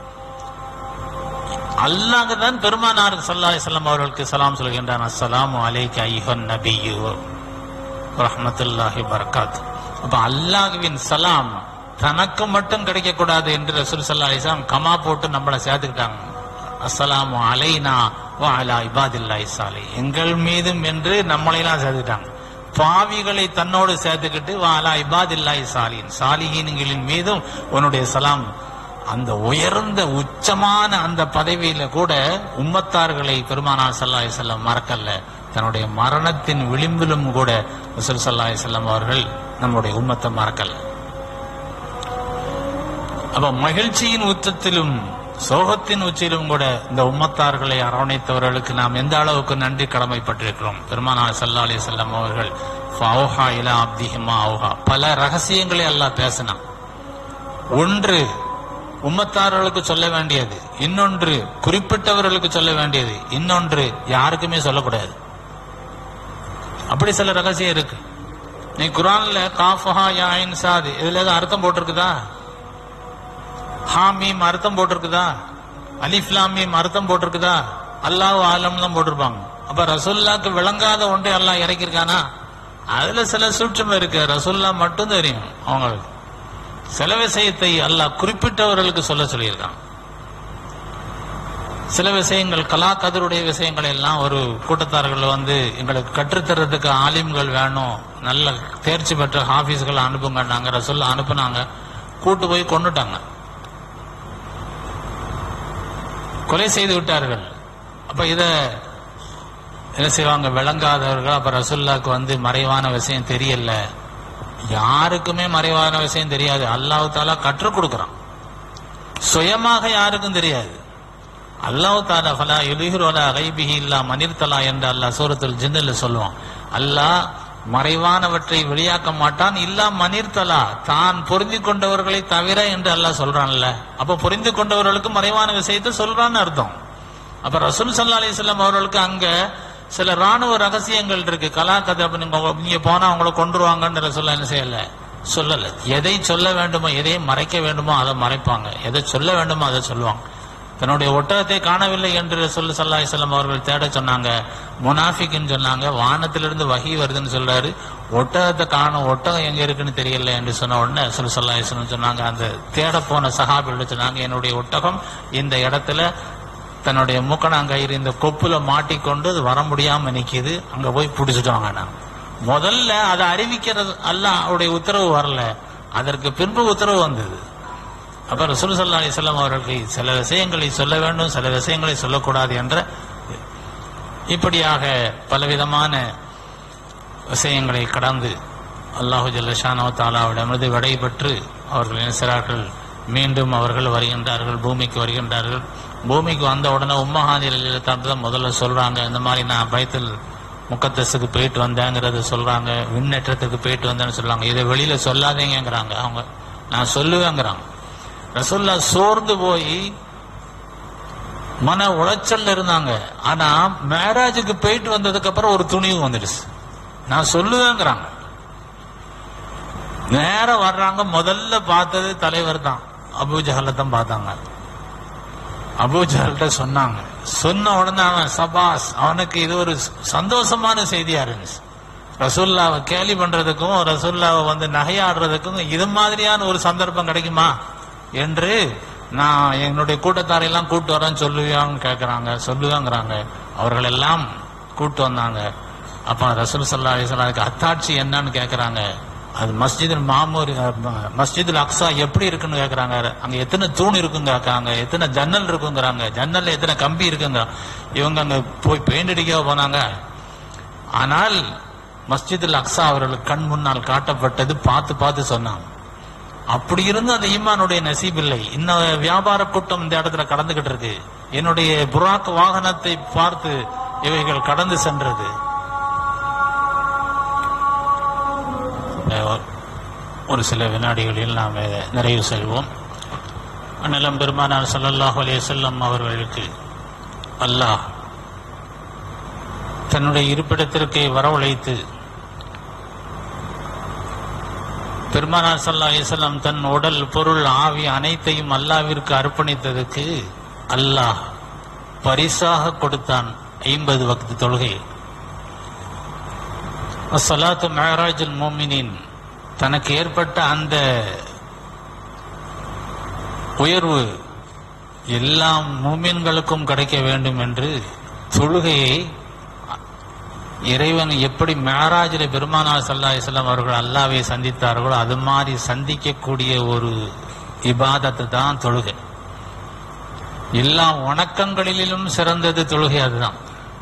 அல்லாஹ் தான் பெருமானார் சல்லா செல்லம் அவர்களுக்கு சலாம் சொல்கின்றான் அஸ்ஸலாமு அலைக்க ஐஹன் நபியு ரஹ்மத்துல்லாஹி பரக்காத் அப்ப அல்லாஹ்வின் சலாம் தனக்கு மட்டும் கிடைக்க கூடாது என்று ரசூல் சல்லா அலிஸ்லாம் கமா போட்டு நம்மளை சேர்த்துக்கிட்டாங்க அஸ்ஸலாமு அலைனா வ அலா இபாதில்லாஹி சாலி எங்கள் மீதும் என்று நம்மளையெல்லாம் சேர்த்துக்கிட்டாங்க பாவிகளை தன்னோடு சேர்த்துக்கிட்டு வா அலா இபாதில்லாஹி சாலின் சாலிஹீன்களின் மீதும் உன்னுடைய சலாம் அந்த உயர்ந்த உச்சமான அந்த பதவியில கூட உம்மத்தார்களை பெருமானார் சல்லாஹ் செல்லம் மறக்கல்ல தன்னுடைய மரணத்தின் விளிம்பிலும் கூட ரசூல் சல்லாஹ் செல்லம் அவர்கள் நம்முடைய உம்மத்தை மறக்கல்ல அப்ப மகிழ்ச்சியின் உச்சத்திலும் சோகத்தின் உச்சியிலும் கூட இந்த உம்மத்தார்களை அரவணைத்தவர்களுக்கு நாம் எந்த அளவுக்கு நன்றி கடமைப்பட்டிருக்கிறோம் பெருமானார் சல்லா அலி செல்லம் அவர்கள் ஃபௌஹா இலா அப்திஹிமா அவுஹா பல ரகசியங்களை அல்லாஹ் பேசினான் ஒன்று உம்மத்தார்களுக்கு சொல்ல வேண்டியது இன்னொன்று குறிப்பிட்டவர்களுக்கு சொல்ல வேண்டியது இன்னொன்று யாருக்குமே சொல்லக்கூடாது அப்படி சில ரகசியம் இருக்கு நீ குரான்ல காஃபஹா யாயின் சாது இதுல ஏதாவது அர்த்தம் போட்டிருக்குதா ஹாமீம் அர்த்தம் போட்டிருக்குதா அலிஃப்லாமீம் அர்த்தம் போட்டிருக்குதா அல்லாஹ் ஆலம் தான் போட்டிருப்பாங்க அப்ப ரசுல்லாக்கு விளங்காத ஒன்றை அல்லாஹ் இறக்கியிருக்கானா அதுல சில சூட்சம் இருக்கு ரசுல்லா மட்டும் தெரியும் அவங்களுக்கு சில விஷயத்தை அல்லாஹ் குறிப்பிட்டவர்களுக்கு சொல்ல சொல்லியிருக்கான் சில விஷயங்கள் கலா கதருடைய விஷயங்கள் எல்லாம் ஒரு கூட்டத்தார்கள் வந்து எங்களுக்கு கற்றுத்தரதுக்கு ஆலிம்கள் வேணும் நல்ல தேர்ச்சி பெற்ற ஹாஃபீஸ்கள் அனுப்புங்கன்னாங்க ரசூல்லா அனுப்புனாங்க கூட்டு போய் கொண்டுட்டாங்க கொலை செய்து விட்டார்கள் அப்ப இத என்ன செய்வாங்க விளங்காதவர்கள் அப்ப ரசுல்லாக்கு வந்து மறைவான விஷயம் தெரியல யாருக்குமே மறைவான விஷயம் தெரியாது அல்லாஹ் தாலா கற்றுக் கொடுக்கறான் சுயமாக யாருக்கும் தெரியாது அல்லாஹ் தாலா ஃபலா யுலிஹுரோலா கைபிஹி இல்லா மனிர்தலா என்று அல்லாஹ் சூரத்துல் ஜின்னில் சொல்லுவான் அல்லாஹ் மறைவானவற்றை வெளியாக்க மாட்டான் இல்லா மனிர்தலா தான் பொருந்தி கொண்டவர்களை தவிர என்று அல்லாஹ் சொல்றான்ல அப்ப புரிந்து கொண்டவர்களுக்கு மறைவான விஷயத்தை சொல்றான்னு அர்த்தம் அப்ப ரசூல் சல்லா அலிஸ்லாம் அவர்களுக்கு அங்க சில ராணுவ ரகசியங்கள் இருக்கு கலா கதை அப்ப நீங்க நீங்க போனா அவங்கள கொண்டுருவாங்கன்ற சொல்ல என்ன செய்யல சொல்லல எதை சொல்ல வேண்டுமோ எதை மறைக்க வேண்டுமோ அதை மறைப்பாங்க எதை சொல்ல வேண்டுமோ அதை சொல்லுவாங்க தன்னுடைய ஒட்டகத்தை காணவில்லை என்று சொல்லு சல்லா இஸ்லாம் அவர்கள் தேட சொன்னாங்க முனாஃபிக்னு சொன்னாங்க வானத்திலிருந்து வகி வருதுன்னு சொல்றாரு ஒட்டகத்தை காணும் ஒட்டகம் எங்க இருக்குன்னு தெரியல என்று சொன்ன உடனே சொல்லு சல்லா இஸ்லாம் சொன்னாங்க அந்த தேட போன சஹாபிகள் சொன்னாங்க என்னுடைய ஒட்டகம் இந்த இடத்துல தன்னுடைய மூக்கணாங்கயிறு இந்த கொப்புல மாட்டிக்கொண்டு அது வர முடியாம நிக்குது அங்க போய் பிடிச்சிட்டாங்க நான் முதல்ல அதை அறிவிக்கிறது அல்ல அவருடைய உத்தரவு வரல அதற்கு பின்பு உத்தரவு வந்தது அப்ப ரசூல் சல்லா அலிஸ்லாம் அவர்களுக்கு சில விஷயங்களை சொல்ல வேண்டும் சில விஷயங்களை சொல்லக்கூடாது என்ற இப்படியாக பலவிதமான விஷயங்களை கடந்து அல்லாஹு ஜல்லஷானோ தாலாவிடமிருந்து விடை பெற்று அவர்கள் நினைச்சார்கள் மீண்டும் அவர்கள் வருகின்றார்கள் பூமிக்கு வருகின்றார்கள் பூமிக்கு வந்த உடனே உம்மஹாதில் தான் முதல்ல சொல்றாங்க இந்த மாதிரி நான் பயத்தில் முக்கத்தஸுக்கு போயிட்டு வந்தேங்கிறத சொல்றாங்க விண்ணேற்றத்துக்கு போயிட்டு வந்தேன்னு சொல்றாங்க இதை வெளியில சொல்லாதீங்கங்கிறாங்க அவங்க நான் சொல்லுவேங்கிறாங்க ரசூல்லா சோர்ந்து போய் மன உளைச்சல்ல இருந்தாங்க ஆனா மேராஜுக்கு போயிட்டு வந்ததுக்கு அப்புறம் ஒரு துணிவு வந்துடுச்சு நான் சொல்லுவேங்கிறாங்க நேரம் வர்றாங்க முதல்ல பார்த்தது தலைவர் தான் அபூஜஹலை தான் பார்த்தாங்க அபூஜஹல்கிட்ட சொன்னாங்க சொன்ன உடனே அவன் சபாஸ் அவனுக்கு இது ஒரு சந்தோஷமான செய்தியா இருந்துச்சு ரசூல்லாவை கேலி பண்றதுக்கும் ரசூல்லாவை வந்து நகையாடுறதுக்கும் இது மாதிரியான ஒரு சந்தர்ப்பம் கிடைக்குமா என்று நான் என்னுடைய கூட்டத்தாரை எல்லாம் கூட்டு வரேன்னு சொல்லுவியான்னு கேட்கறாங்க சொல்லுவாங்கிறாங்க அவர்கள் எல்லாம் கூட்டு வந்தாங்க அப்ப ரசூல் சல்லா அலிஸ்லாம் அதுக்கு அத்தாட்சி என்னன்னு கேட்கறாங்க அது மஸ்ஜிதுல் மாமூர் மஸ்ஜிதுல் அக்ஸா எப்படி இருக்குன்னு கேக்குறாங்க அங்க எத்தனை தூண் இருக்குங்க கேட்காங்க எத்தனை ஜன்னல் இருக்குங்கிறாங்க ஜன்னல்ல எத்தனை கம்பி இருக்குங்க இவங்க அங்க போய் பெயிண்ட் அடிக்க போனாங்க ஆனால் மஸ்ஜிதுல் அக்ஸா அவர்களுக்கு கண் முன்னால் காட்டப்பட்டது பார்த்து பார்த்து சொன்னாங்க அப்படி இருந்து அந்த ஈமானுடைய நசீப் இல்லை இன்னும் வியாபார கூட்டம் இந்த இடத்துல கடந்துகிட்டு இருக்கு என்னுடைய புராக் வாகனத்தை பார்த்து இவைகள் கடந்து சென்றது அஹ் ஒரு சில வினாடிகளில் நாம் நிறைவு செய்வோம் அண்ணலம் பெருமானார் ஸல்லல்லாஹு அலைஹி வஸல்லம் அவர்களுக்கு அல்லாஹ் தன்னுடைய இருப்பிடத்திற்கு வரவழைத்து பெருமானார் ஸல்லல்லாஹு அலைஹி வஸல்லம் தன் உடல் பொருள் ஆவி அனைத்தையும் அல்லாவிற்கு அர்ப்பணித்ததுக்கு அல்லாஹ் பரிசாக கொடுத்தான் ஐம்பது வக்து தொழுகை சலாத்து மேராஜுல் மோமினின் தனக்கு ஏற்பட்ட அந்த உயர்வு எல்லா மூமின்களுக்கும் கிடைக்க வேண்டும் என்று தொழுகையை இறைவன் எப்படி மேராஜில் பெருமானார் சல்லா இஸ்லாம் அவர்கள் அல்லாவை சந்தித்தார்களோ அது மாதிரி சந்திக்கக்கூடிய ஒரு இபாதத்து தான் தொழுகை எல்லா வணக்கங்களிலும் சிறந்தது தொழுகை அதுதான்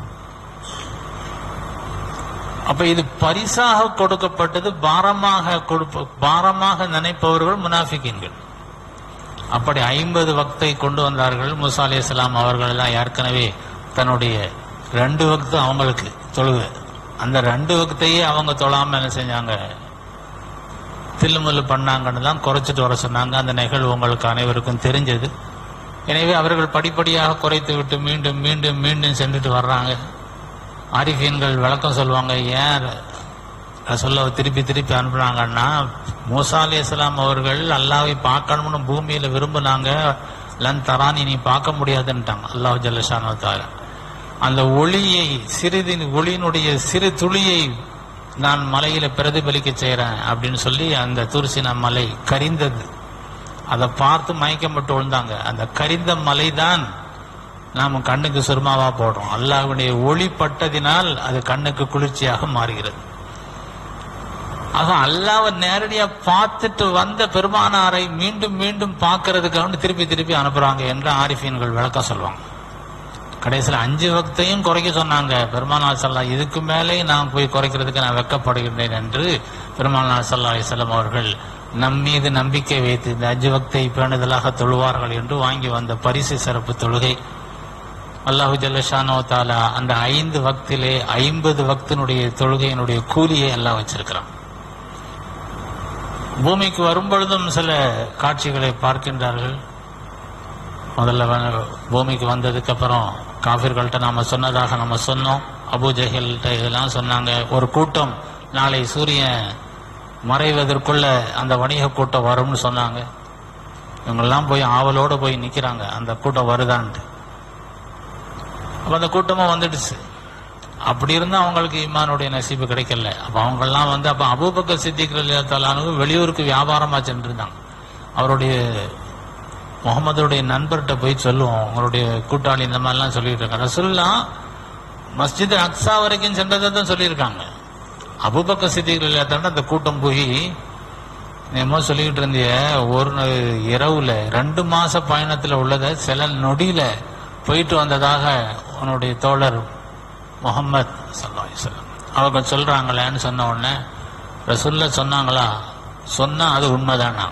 அப்ப இது பரிசாக கொடுக்கப்பட்டது பாரமாக கொடுப்ப பாரமாக நினைப்பவர்கள் முனாஃபிகின்கள் அப்படி ஐம்பது வக்தை கொண்டு வந்தார்கள் முசா அலி இஸ்லாம் அவர்கள் எல்லாம் ஏற்கனவே தன்னுடைய ரெண்டு வக்து அவங்களுக்கு தொழுகை அந்த ரெண்டு வக்தையே அவங்க தொழாம என்ன செஞ்சாங்க தில்லுமுல்லு பண்ணாங்கன்னு தான் குறைச்சிட்டு வர சொன்னாங்க அந்த நிகழ்வு உங்களுக்கு அனைவருக்கும் தெரிஞ்சது எனவே அவர்கள் படிப்படியாக குறைத்து விட்டு மீண்டும் மீண்டும் மீண்டும் சென்றுட்டு வர்றாங்க ஆரிஃபீன்கள் விளக்கம் சொல்லுவாங்க ஏன் சொல்ல திருப்பி திருப்பி அனுப்புனாங்கன்னா மூசா அலி இஸ்லாம் அவர்கள் அல்லாவை பார்க்கணும்னு பூமியில விரும்புனாங்க லன் தரானி நீ பார்க்க முடியாதுன்ட்டாங்க அல்லாஹ் ஜல்லஷானோ தால அந்த ஒளியை சிறிது ஒளியினுடைய சிறு துளியை நான் மலையில பிரதிபலிக்க செய்யறேன் அப்படின்னு சொல்லி அந்த துர்சினா மலை கரிந்தது அதை பார்த்து மயக்கப்பட்டு விழுந்தாங்க அந்த கரிந்த மலை தான் நாம கண்ணுக்கு சுருமாவா போடுறோம் அல்லாஹ்வுடைய ஒளி பட்டதினால் அது கண்ணுக்கு குளிர்ச்சியாக மாறுகிறது ஆக அல்லாவை நேரடியா பார்த்துட்டு வந்த பெருமானாரை மீண்டும் மீண்டும் பார்க்கறதுக்காக திருப்பி திருப்பி அனுப்புறாங்க என்று ஆரிஃபீன்கள் விளக்கம் சொல்லுவாங்க கடைசியில் அஞ்சு வக்தையும் குறைக்க சொன்னாங்க பெருமானார் சல்லா இதுக்கு மேலே நான் போய் குறைக்கிறதுக்கு நான் வெக்கப்படுகின்றேன் என்று பெருமானார் சல்லா அலிசல்லாம் அவர்கள் நம் மீது நம்பிக்கை வைத்து இந்த அஞ்சு வக்தை பேணுதலாக தொழுவார்கள் என்று வாங்கி வந்த பரிசு சிறப்பு தொழுகை அல்லாஹு ஜல்லஷானோ தாலா அந்த ஐந்து வக்திலே ஐம்பது வக்தினுடைய தொழுகையினுடைய கூலியை எல்லாம் வச்சிருக்கிறான் பூமிக்கு வரும்பொழுதும் சில காட்சிகளை பார்க்கின்றார்கள் முதல்ல வ- பூமிக்கு வந்ததுக்கு அப்புறம் காபிர்கள்ட்ட நாம சொன்னதாக நம்ம சொன்னோம் அபூஜஹல்கிட்ட இதெல்லாம் சொன்னாங்க ஒரு கூட்டம் நாளை சூரியன் மறைவதற்குள்ள அந்த வணிக கூட்டம் வரும்னு சொன்னாங்க இவங்கெல்லாம் போய் ஆவலோட போய் நிக்கிறாங்க அந்த கூட்டம் வருதான்ட்டு அப்ப அந்த கூட்டமும் வந்துடுச்சு அப்படி இருந்தா அவங்களுக்கு ஈமானுடைய நசீபு கிடைக்கல அப்ப அவங்கெல்லாம் வந்து அப்ப அபூபக்கர் சித்திகள் வெளியூருக்கு வியாபாரமா சென்றிருந்தாங்க அவருடைய முகமதுடைய நண்பர்கிட்ட போய் சொல்லுவோம் உங்களுடைய கூட்டாளி இந்த மாதிரிலாம் சொல்லிட்டு இருக்காங்க ரசுல்லா மஸ்ஜித் அக்ஸா வரைக்கும் சென்றதை தான் சொல்லியிருக்காங்க அபுபக்க சித்திகள் இல்லாத அந்த கூட்டம் போய் என்னமோ சொல்லிக்கிட்டு இருந்திய ஒரு இரவுல ரெண்டு மாச பயணத்துல உள்ளத சில நொடியில போயிட்டு வந்ததாக உன்னுடைய தோழர் முகமது சல்லாஹம் அவங்க சொல்றாங்களேன்னு சொன்ன உடனே ரசுல்ல சொன்னாங்களா சொன்னா அது உண்மைதானா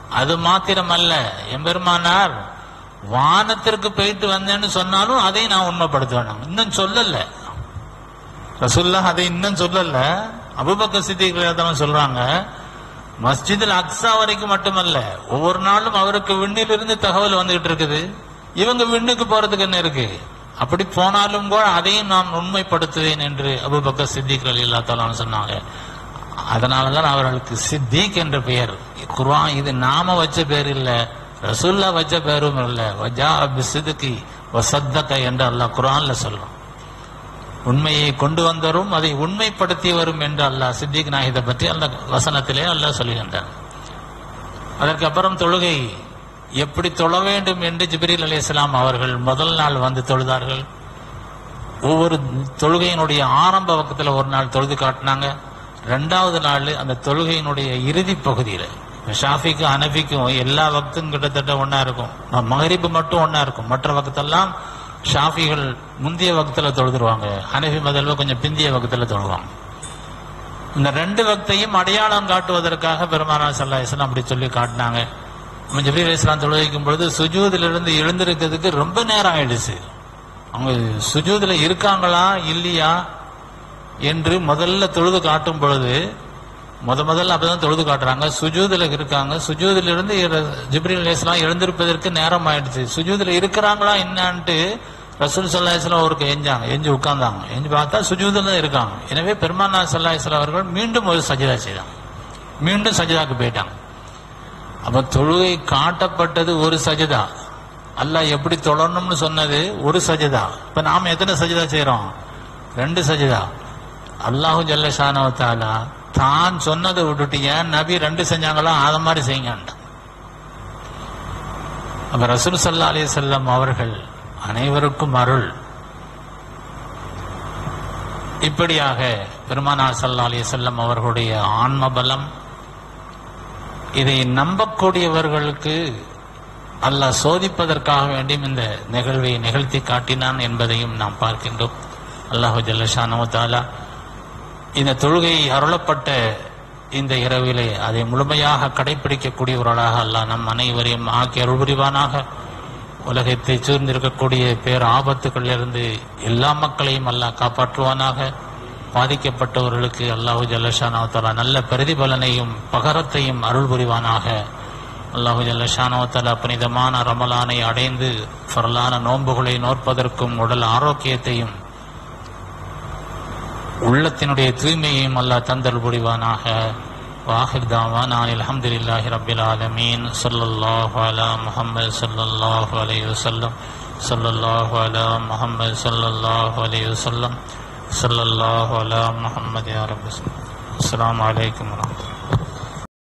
அது மாத்திரமல்ல எம்பெருமானார் வானத்திற்கு போயிட்டு வந்தேன்னு சொன்னாலும் அதை நான் உண்மைப்படுத்துவேன் இன்னும் சொல்லல ரசுல்லா அதை இன்னும் சொல்லல அபுபக்கர் சித்திகள் சொல்றாங்க மஸ்ஜிதில் அக்ஸா வரைக்கும் மட்டுமல்ல ஒவ்வொரு நாளும் அவருக்கு விண்ணிலிருந்து தகவல் வந்துகிட்டு இருக்குது இவங்க விண்ணுக்கு போறதுக்கு என்ன இருக்கு அப்படி போனாலும் கூட அதையும் நான் உண்மைப்படுத்துவேன் என்று அபுபக்கர் சித்திக் அலி அல்லா சொன்னாங்க அதனாலதான் அவர்களுக்கு சித்திக் என்ற பெயர் குர்ஆன் இது நாம வச்ச பேர் இல்ல ரசூல்லா வச்ச பேரும் இல்ல வஜா சிதுக்கி வசத்தக என்று அல்லாஹ் குர்ஆன்ல சொல்றோம் உண்மையை கொண்டு வந்தவரும் அதை உண்மைப்படுத்தியவரும் என்று அல்லாஹ் சித்திக் நாயகத்தை பற்றி அந்த வசனத்திலே அல்லாஹ் சொல்லுகின்றான் அதற்கு அப்புறம் தொழுகை எப்படி தொழ வேண்டும் என்று ஜிப்ரீல் அலைஹிஸ்ஸலாம் அவர்கள் முதல் நாள் வந்து தொழுதார்கள் ஒவ்வொரு தொழுகையினுடைய ஆரம்ப பக்கத்தில் ஒரு நாள் தொழுது காட்டினாங்க ரெண்டாவது நாள் அந்த தொழுகையினுடைய இறுதி பகுதியில் ஷாஃபிக்கும் அனஃபிக்கும் எல்லா வக்தும் கிட்டத்தட்ட ஒண்ணா இருக்கும் மகரிப்பு மட்டும் ஒண்ணா இருக்கும் மற்ற வக்தெல்லாம் ஷாஃபிகள் முந்தைய வக்தில் தொழுதுருவாங்க ஹனஃபி மதல்வ கொஞ்சம் பிந்திய வக்தில் தொழுவாங்க இந்த ரெண்டு வக்தையும் அடையாளம் காட்டுவதற்காக பெருமானா சல்லா இஸ்லாம் அப்படி சொல்லி காட்டினாங்க நம்ம ஜிப்ரீல் இஸ்லாம் தொழுவிக்கும் பொழுது சுஜூதிலிருந்து எழுந்திருக்கிறதுக்கு ரொம்ப நேரம் ஆயிடுச்சு அவங்க சுஜூதுல இருக்காங்களா இல்லையா என்று முதல்ல தொழுது காட்டும் பொழுது முத முதல்ல அப்பதான் தொழுது காட்டுறாங்க சுஜூதுல இருக்காங்க சுஜூதுல இருந்து ஜிப்ரீல் அலைஹிஸ்ஸலாம் எழுந்திருப்பதற்கு நேரம் ஆயிடுச்சு சுஜூதுல இருக்கிறாங்களா என்னான்ட்டு ரசூல் சல்லா இஸ்லாம் அவருக்கு எஞ்சாங்க எஞ்சி உட்கார்ந்தாங்க எஞ்சி பார்த்தா சுஜூதுல தான் இருக்காங்க எனவே பெருமானா சல்லா இஸ்லாம் அவர்கள் மீண்டும் ஒரு சஜிதா செய்தாங்க மீண்டும் சஜிதாக்கு போயிட்டாங்க அப்ப தொழுகை காட்டப்பட்டது ஒரு சஜிதா அல்லாஹ் எப்படி தொழணும்னு சொன்னது ஒரு சஜிதா இப்ப நாம எத்தனை சஜிதா செய்யறோம் ரெண்டு சஜிதா அல்லாஹு ஜல்லஷானவத்தாலா தான் சொன்னதை விட்டுட்டு ஏன் நபி ரெண்டு செஞ்சாங்களோ அத மாதிரி செய்யுங்க அப்ப ரசூல் சல்லா அலி செல்லம் அவர்கள் அனைவருக்கும் அருள் இப்படியாக பெருமானார் சல்லா அலி செல்லம் அவர்களுடைய ஆன்ம பலம் இதை நம்பக்கூடியவர்களுக்கு அல்லாஹ் சோதிப்பதற்காக வேண்டியும் இந்த நிகழ்வை நிகழ்த்தி காட்டினான் என்பதையும் நாம் பார்க்கின்றோம் அல்லாஹு ஜல்லஷானோ தாலா இந்த தொழுகை அருளப்பட்ட இந்த இரவிலே அதை முழுமையாக கடைபிடிக்கக்கூடியவர்களாக அல்லாஹ் நம் அனைவரையும் ஆக்கி அருள் புரிவானாக உலகத்தை சூழ்ந்திருக்கக்கூடிய பேர் ஆபத்துகளிலிருந்து எல்லா மக்களையும் அல்லாஹ் காப்பாற்றுவானாக பாதிக்கப்பட்டவர்களுக்கு அல்லாஹு ஜல்லஷானோ தாலா நல்ல பிரதிபலனையும் பகரத்தையும் அருள் புரிவானாக அல்லாஹு ஜல்லஷானோ தாலா புனிதமான ரமலானை அடைந்து ஃபரலான நோன்புகளை நோற்பதற்கும் உடல் ஆரோக்கியத்தையும் உள்ளத்தினுடைய தூய்மையையும் அல்லாஹ் தந்தல் புரிவானாக வாஹிர் தாவான் அல்ஹம்துலில்லாஹி ரப்பில் ஆலமீன் ஸல்லல்லாஹு அலா முஹம்மது ஸல்லல்லாஹு அலைஹி வஸல்லம் ஸல்லல்லாஹு அலா முஹம்மது ஸல்லல்லாஹு அலைஹி வஸல்லம் ஸல்லல்லாஹு அலா முஹம்மது யா ரப்பி அஸ்ஸலாமு அலைக்கும் வரஹ்மத்துல்லாஹி